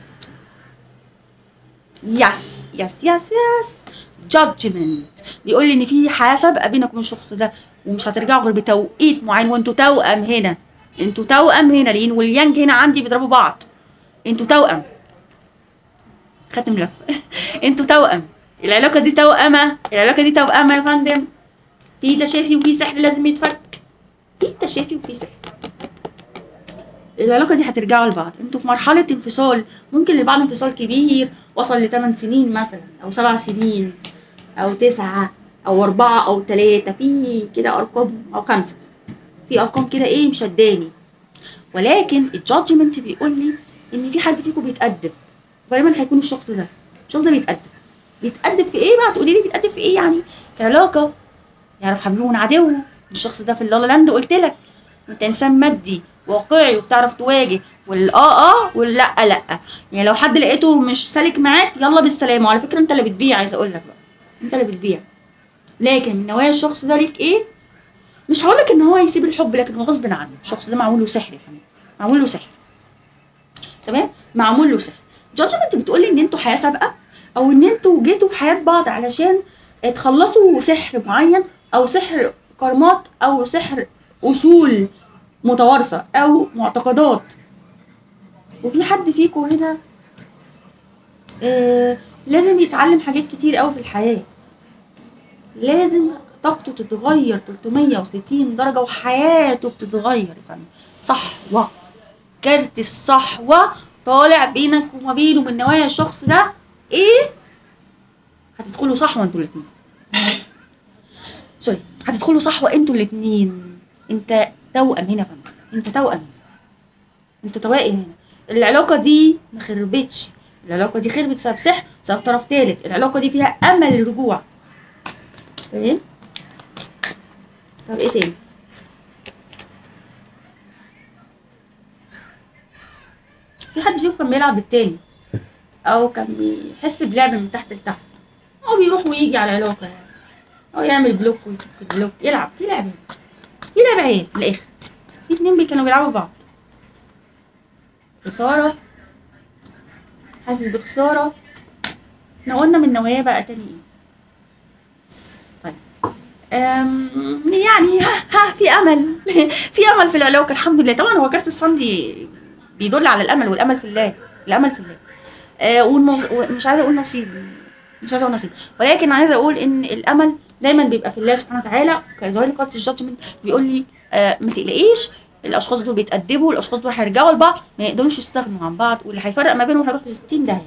يس يس يس يس جادجمنت بيقول لي ان في حياه سابقه بينك وبين الشخص ده ومش هترجعوا غير بتوقيت معين وانتوا توأم هنا انتوا توأم هنا لان واليانج هنا عندي بيضربوا بعض انتوا توأم خاتم لف انتوا توأم العلاقه دي توأمه العلاقه دي توأمه يا فندم في تشافي وفي سحر لازم يتفك في تشافي وفي سحر العلاقه دي هترجعوا لبعض انتوا في مرحله انفصال ممكن لبعض انفصال كبير وصل لثمان سنين مثلا او سبع سنين او تسعة او اربعة او تلاتة في كده ارقام او خمسة في ارقام كده ايه مشداني ولكن الجادجمنت بيقول لي ان في حد فيكم بيتأدب غالبا هيكون الشخص ده الشخص ده بيتأدب بيتأدب في ايه بقى تقولي لي بيتأدب في ايه يعني في علاقة يعرف حبيبه من عدوه الشخص ده في اللالا لاند قلت لك انت انسان مادي واقعي وبتعرف تواجه والاه اه واللا لا يعني لو حد لقيته مش سالك معاك يلا بالسلامه وعلى فكره انت اللي بتبيع عايزه اقول لك بقى انت اللي بتبيع لكن من نوايا الشخص ده ليك ايه مش هقول لك ان هو يسيب الحب لكن هو غصب عنه الشخص ده معمول له سحر يا فندم معمول له سحر تمام معمول له سحر جادجمنت بتقولي ان انتوا حياه سابقه او ان انتوا جيتوا في حياه بعض علشان تخلصوا سحر معين او سحر كرمات او سحر اصول متوارثه او معتقدات وفي حد فيكم هنا آه لازم يتعلم حاجات كتير قوي في الحياه لازم طاقته تتغير 360 درجه وحياته بتتغير يا فندم صحوه كارت الصحوه طالع بينك وما بينه من نوايا الشخص ده ايه هتدخلوا صحوه انتوا الاتنين سوري هتدخلوا صحوه انتوا الاتنين انت توأم هنا يا فندم انت توأم هنا انت توائم هنا العلاقة دي ما خربتش العلاقة دي خربت بسبب سحر بسبب طرف تالت العلاقة دي فيها أمل للرجوع تمام طب ايه تاني في حد فيكم كان بيلعب بالتاني او كان بيحس بلعب من تحت لتحت او بيروح ويجي على العلاقه يعني او يعمل بلوك ويفك بلوك يلعب في لعب يعني. في لعب عيال في الاخر في اتنين بي- كانوا بيلعبوا بعض خساره حاسس بخساره احنا قلنا من نوايا بقى تاني ايه طيب أم يعني ها, ها في امل في امل في العلاقه الحمد لله طبعا هو كارت الصن بي- بيدل على الامل والامل في الله الامل في الله آه والنص... مش عايزه اقول نصيب مش عايزه اقول نصيب ولكن عايزه اقول ان الامل دايما بيبقى في الله سبحانه وتعالى كظاهر لي كارت الجادجمنت بيقول لي آه ما تقلقيش الاشخاص دول بيتأدبوا الاشخاص دول هيرجعوا لبعض ما يقدروش يستغنوا عن بعض واللي هيفرق ما بينهم هيروح في 60 داهيه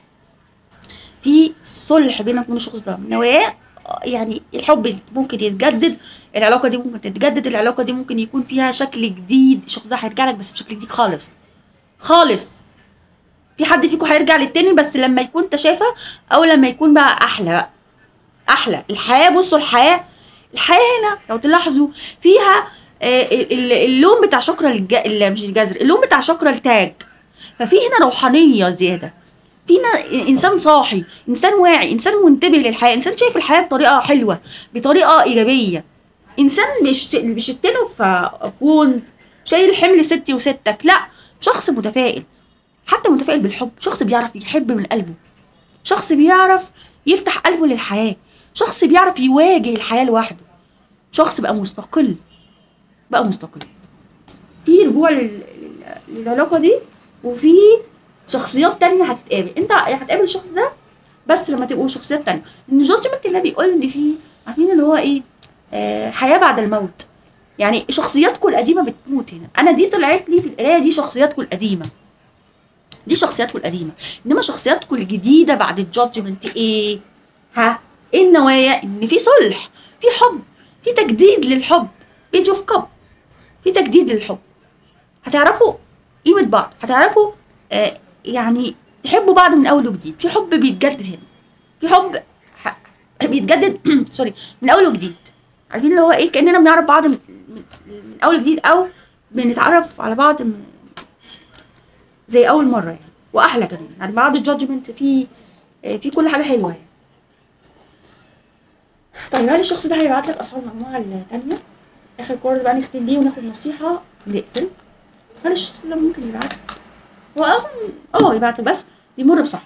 في صلح بينك وبين الشخص ده نواياه آه، يعني الحب ممكن يتجدد العلاقه دي ممكن تتجدد العلاقه دي ممكن يكون فيها شكل جديد الشخص ده هيرجع لك بس بشكل جديد خالص خالص في حد فيكم هيرجع للتاني بس لما يكون انت شايفها او لما يكون بقى احلى بقى احلى الحياه بصوا الحياه الحياه هنا لو تلاحظوا فيها آه، ال- اللون بتاع شكرا الج... ال- مش الجذر اللون بتاع شكرا التاج ففي هنا روحانيه زياده فينا انسان صاحي انسان واعي انسان منتبه للحياه انسان شايف الحياه بطريقه حلوه بطريقه ايجابيه انسان مش مش التاني في في وند شايل حمل ستي وستك لا شخص متفائل حتى متفائل بالحب شخص بيعرف يحب من قلبه شخص بيعرف يفتح قلبه للحياه شخص بيعرف يواجه الحياه لوحده شخص بقى مستقل بقى مستقل في رجوع لل- لل- للعلاقه دي وفي شخصيات تانية هتتقابل انت هتقابل الشخص ده بس لما تبقوا شخصيات تانية ان جادجمنت اللي بيقول ان في عارفين اللي هو ايه آه حياه بعد الموت يعني شخصياتكم القديمه بتموت هنا انا دي طلعت لي في القرايه دي شخصياتكم القديمه دي شخصياتكم القديمه انما شخصياتكم الجديده بعد الجادجمنت ايه ها ايه النوايا ان في صلح في حب في تجديد للحب بيج اوف كاب في تجديد للحب هتعرفوا قيمه بعض هتعرفوا آه يعني تحبوا بعض من اول وجديد في حب بيتجدد هنا في حب ح- بيتجدد سوري من اول وجديد عارفين اللي هو ايه كاننا بنعرف بعض من, من, من اول وجديد او بنتعرف على بعض من زي اول مره يعني واحلى كمان يعني بعد الجادجمنت في آه، في كل حاجه حلوه يعني طيب هل الشخص ده هيبعت لك اسعار المجموعه التانية اخر كورة بقى نختم بيه وناخد نصيحه ونقفل هل الشخص ده ممكن يبعت هو اصلا اه يبعت بس بيمر بصح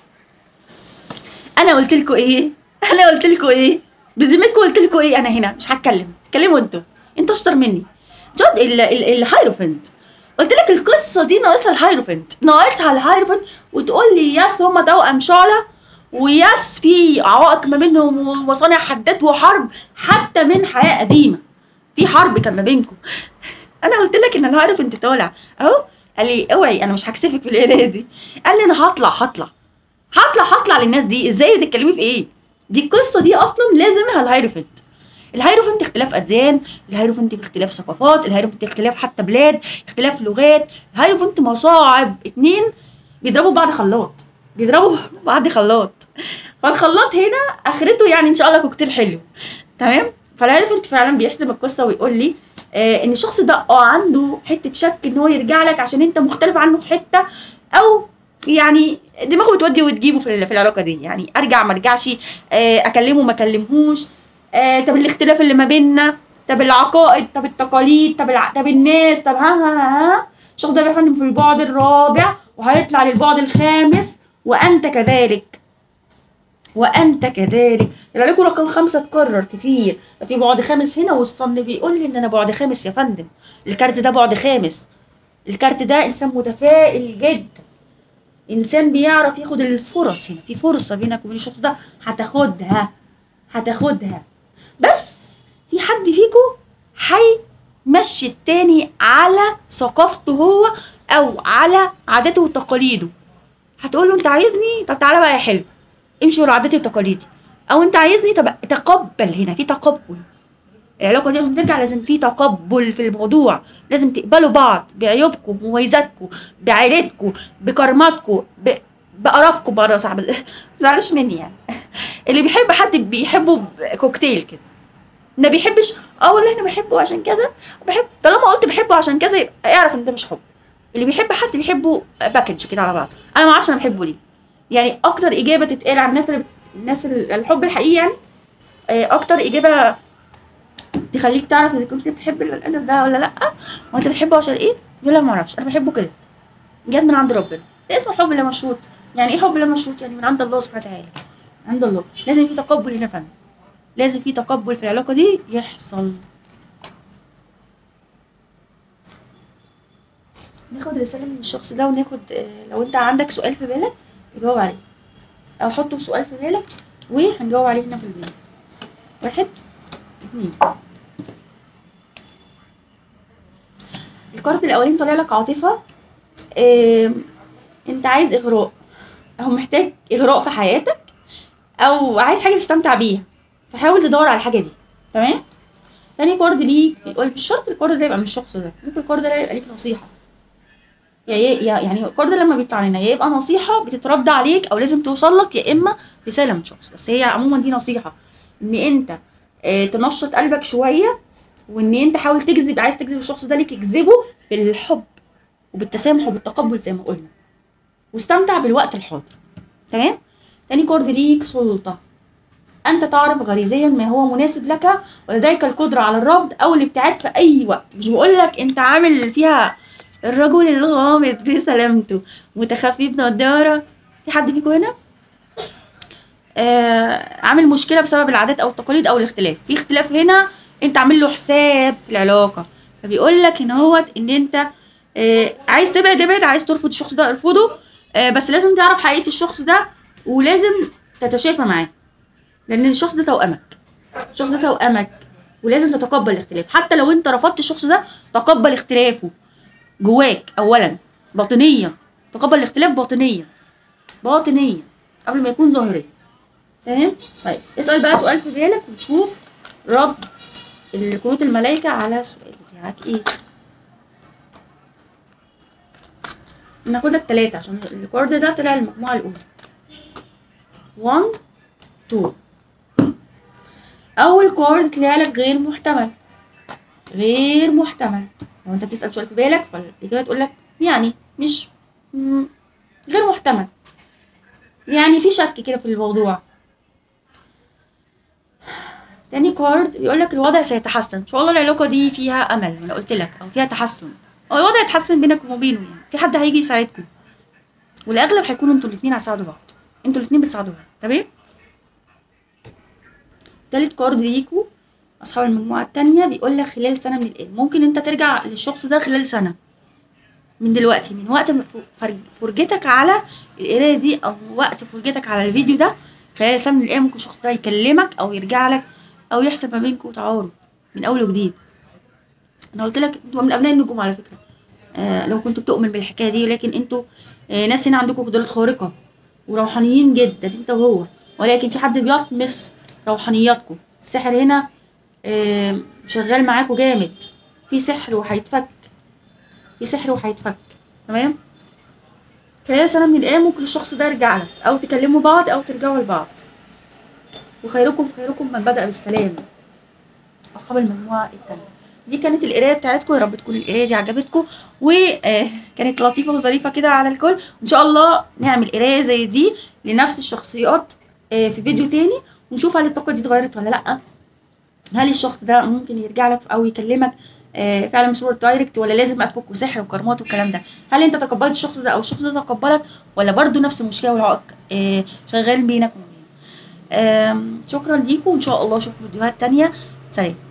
انا قلت لكم ايه انا قلت لكم ايه بذمتكم قلت لكم ايه انا هنا مش هتكلم اتكلموا انتوا انتوا اشطر مني جد ال- ال- الهايروفنت قلت لك القصه دي ناقصها الهايروفنت ناقصها الهايروفنت وتقول لي ياس هما توأم شعلة وياس في عوائق ما بينهم ومصانع حدات وحرب حتى من حياه قديمه في حرب كان ما بينكم انا قلت لك ان الهايروفنت طالع اهو قال لي اوعي انا مش هكسفك في القرايه دي قال لي انا هطلع هطلع هطلع هطلع للناس دي ازاي بتتكلمي في ايه دي القصه دي اصلا لازمها الهايروفنت الهايروفنت اختلاف اديان الهايروفنت في اختلاف ثقافات الهايروفنت اختلاف حتى بلاد اختلاف لغات الهايروفنت مصاعب اتنين بيضربوا بعض خلاط بيضربوا بعض خلاط فالخلاط هنا اخرته يعني ان شاء الله كوكتيل حلو تمام فالهايروفنت فعلا بيحسب القصه ويقول لي آه ان الشخص ده اه عنده حته شك ان هو يرجع لك عشان انت مختلف عنه في حته او يعني دماغه بتودي وتجيبه في ال- في العلاقه دي يعني ارجع ما ارجعش آه، اكلمه ما اكلمهوش آه، طب الاختلاف اللي ما بيننا طب العقائد طب التقاليد طب الع... طب الناس طب ها ها ها ها الشخص ده بيفهم في البعد الرابع وهيطلع للبعد الخامس وانت كذلك وانت كذلك العلاقه رقم خمسه اتكرر كتير في بعد خامس هنا والصن بيقول لي ان انا بعد خامس يا فندم الكارت ده بعد خامس الكارت ده انسان متفائل جدا انسان بيعرف ياخد الفرص هنا في فرصه بينك وبين الشخص ده هتاخدها هتاخدها بس في حد فيكم هيمشي التاني على ثقافته هو او على عاداته وتقاليده هتقول له انت عايزني طب تعالى بقى يا حلو امشي ورا عاداتي وتقاليدي او انت عايزني طب تقبل هنا في تقبل العلاقه دي عشان ترجع لازم في تقبل في الموضوع لازم تقبلوا بعض بعيوبكم بمميزاتكم بعيلتكم بكرماتكم ب... بقرفكم بره صعب زعلوش مني يعني اللي بيحب حد بيحبه كوكتيل كده ما بيحبش اه والله انا بحبه عشان كذا بحب طالما قلت بحبه عشان كذا يبقى اعرف ان ده مش حب اللي بيحب حد بيحبه باكج كده على بعض انا ما اعرفش انا بحبه ليه يعني اكتر اجابه تتقال عن الناس اللي الناس اللي الحب الحقيقي يعني آه، اكتر اجابه تخليك تعرف اذا كنت بتحب البني ادم ده ولا لا وانت بتحبه عشان ايه يقول لك ما اعرفش انا بحبه كده جت من عند ربنا ده اسمه حب لا مشروط يعني ايه حب لا مشروط يعني من عند الله سبحانه وتعالى عند الله لازم في تقبل هنا فعلا لازم في تقبل في العلاقه دي يحصل ناخد رسالة من الشخص ده وناخد آه، لو انت عندك سؤال في بالك تجاوب عليه او حطه سؤال في بالك وهنجاوب عليه هنا في الفيديو واحد اتنين الكارت الاولاني طالع لك عاطفة آم، انت عايز اغراء او محتاج اغراء في حياتك او عايز حاجة تستمتع بيها فحاول تدور على الحاجة دي تمام تاني كارد ليك بيقول مش شرط الكارد ده يبقى من الشخص ده ممكن الكارد ده يبقى ليك نصيحة يا يا يعني الكارد لما بيطلع لنا يا يبقى نصيحة بتترد عليك او لازم توصل لك يا اما رسالة من شخص بس هي عموما دي نصيحة ان انت آه، تنشط قلبك شوية وان انت حاول تجذب عايز تجذب الشخص ده ليك اجذبه بالحب وبالتسامح وبالتقبل زي ما قلنا واستمتع بالوقت الحاضر تمام تاني كارد ليك سلطة أنت تعرف غريزيا ما هو مناسب لك ولديك القدرة على الرفض أو الابتعاد في أي وقت مش بقول لك أنت عامل فيها الرجل الغامض بسلامته متخفي بنضارة في حد فيكم هنا؟ آه عامل مشكلة بسبب العادات أو التقاليد أو الاختلاف في اختلاف هنا أنت عامل له حساب في العلاقة فبيقول لك إن هو إن أنت آه عايز تبعد ابعد عايز ترفض الشخص ده ارفضه آه بس لازم تعرف حقيقة الشخص ده ولازم تتشافى معاه لأن الشخص ده توأمك الشخص ده توأمك ولازم تتقبل الاختلاف حتى لو انت رفضت الشخص ده تقبل اختلافه جواك اولا باطنيا تقبل الاختلاف باطنيا باطنيا قبل ما يكون ظاهريا تمام طيب اسال بقى سؤال في بالك ونشوف رد الكروت الملائكه على السؤال بتاعك ايه ناخدك تلاتة عشان الكارد ده طلع المجموعة الأولى 1 2 أول كارد طلع لك غير محتمل غير محتمل لو انت بتسأل سؤال في بالك فالإجابة تقول لك يعني مش مم، غير محتمل يعني في شك كده في الموضوع تاني كارد بيقول لك الوضع سيتحسن ان شاء الله العلاقه دي فيها امل انا قلت لك او فيها تحسن او الوضع يتحسن بينك وبينه يعني في حد هيجي يساعدكم والاغلب هيكونوا انتوا الاثنين هتساعدوا بعض انتوا الاثنين بتساعدوا بعض تمام تالت كارد ليكوا اصحاب المجموعه التانية بيقول لك خلال سنه من الان ممكن انت ترجع للشخص ده خلال سنه من دلوقتي من وقت ما ف- فرج- فرجتك على القرايه دي او وقت فرجتك على الفيديو ده خلال سنه من الان ممكن الشخص ده يكلمك او يرجع لك او يحصل ما بينكم تعارف من اول وجديد انا قلت لك انتوا من ابناء النجوم على فكره آه لو كنت بتؤمن بالحكايه دي ولكن انتوا آه ناس هنا عندكم قدرات خارقه وروحانيين جدا انت وهو ولكن في حد بيطمس روحانياتكم السحر هنا آه شغال معاكم جامد في سحر وهيتفك في سحر وهيتفك تمام خلال سنه من الايام ممكن الشخص ده يرجع لك او تكلموا بعض او ترجعوا لبعض وخيركم خيركم من بدأ بالسلام اصحاب المجموعه التانية دي كانت القرايه بتاعتكم يا رب تكون القرايه دي عجبتكم وكانت لطيفه وظريفه كده على الكل وان شاء الله نعمل قرايه زي دي لنفس الشخصيات آه، في فيديو تاني ونشوف هل الطاقه دي اتغيرت ولا لا هل الشخص ده ممكن يرجع لك او يكلمك آه، فعلا بصوره دايركت ولا لازم بقى تفكوا سحر وكرامات والكلام ده هل انت تقبلت الشخص ده او الشخص ده تقبلك ولا برضو نفس المشكله والعائق آه، شغال بينك وبينه آم، شكرا ليكم وان شاء الله اشوفكم فيديوهات تانية سلام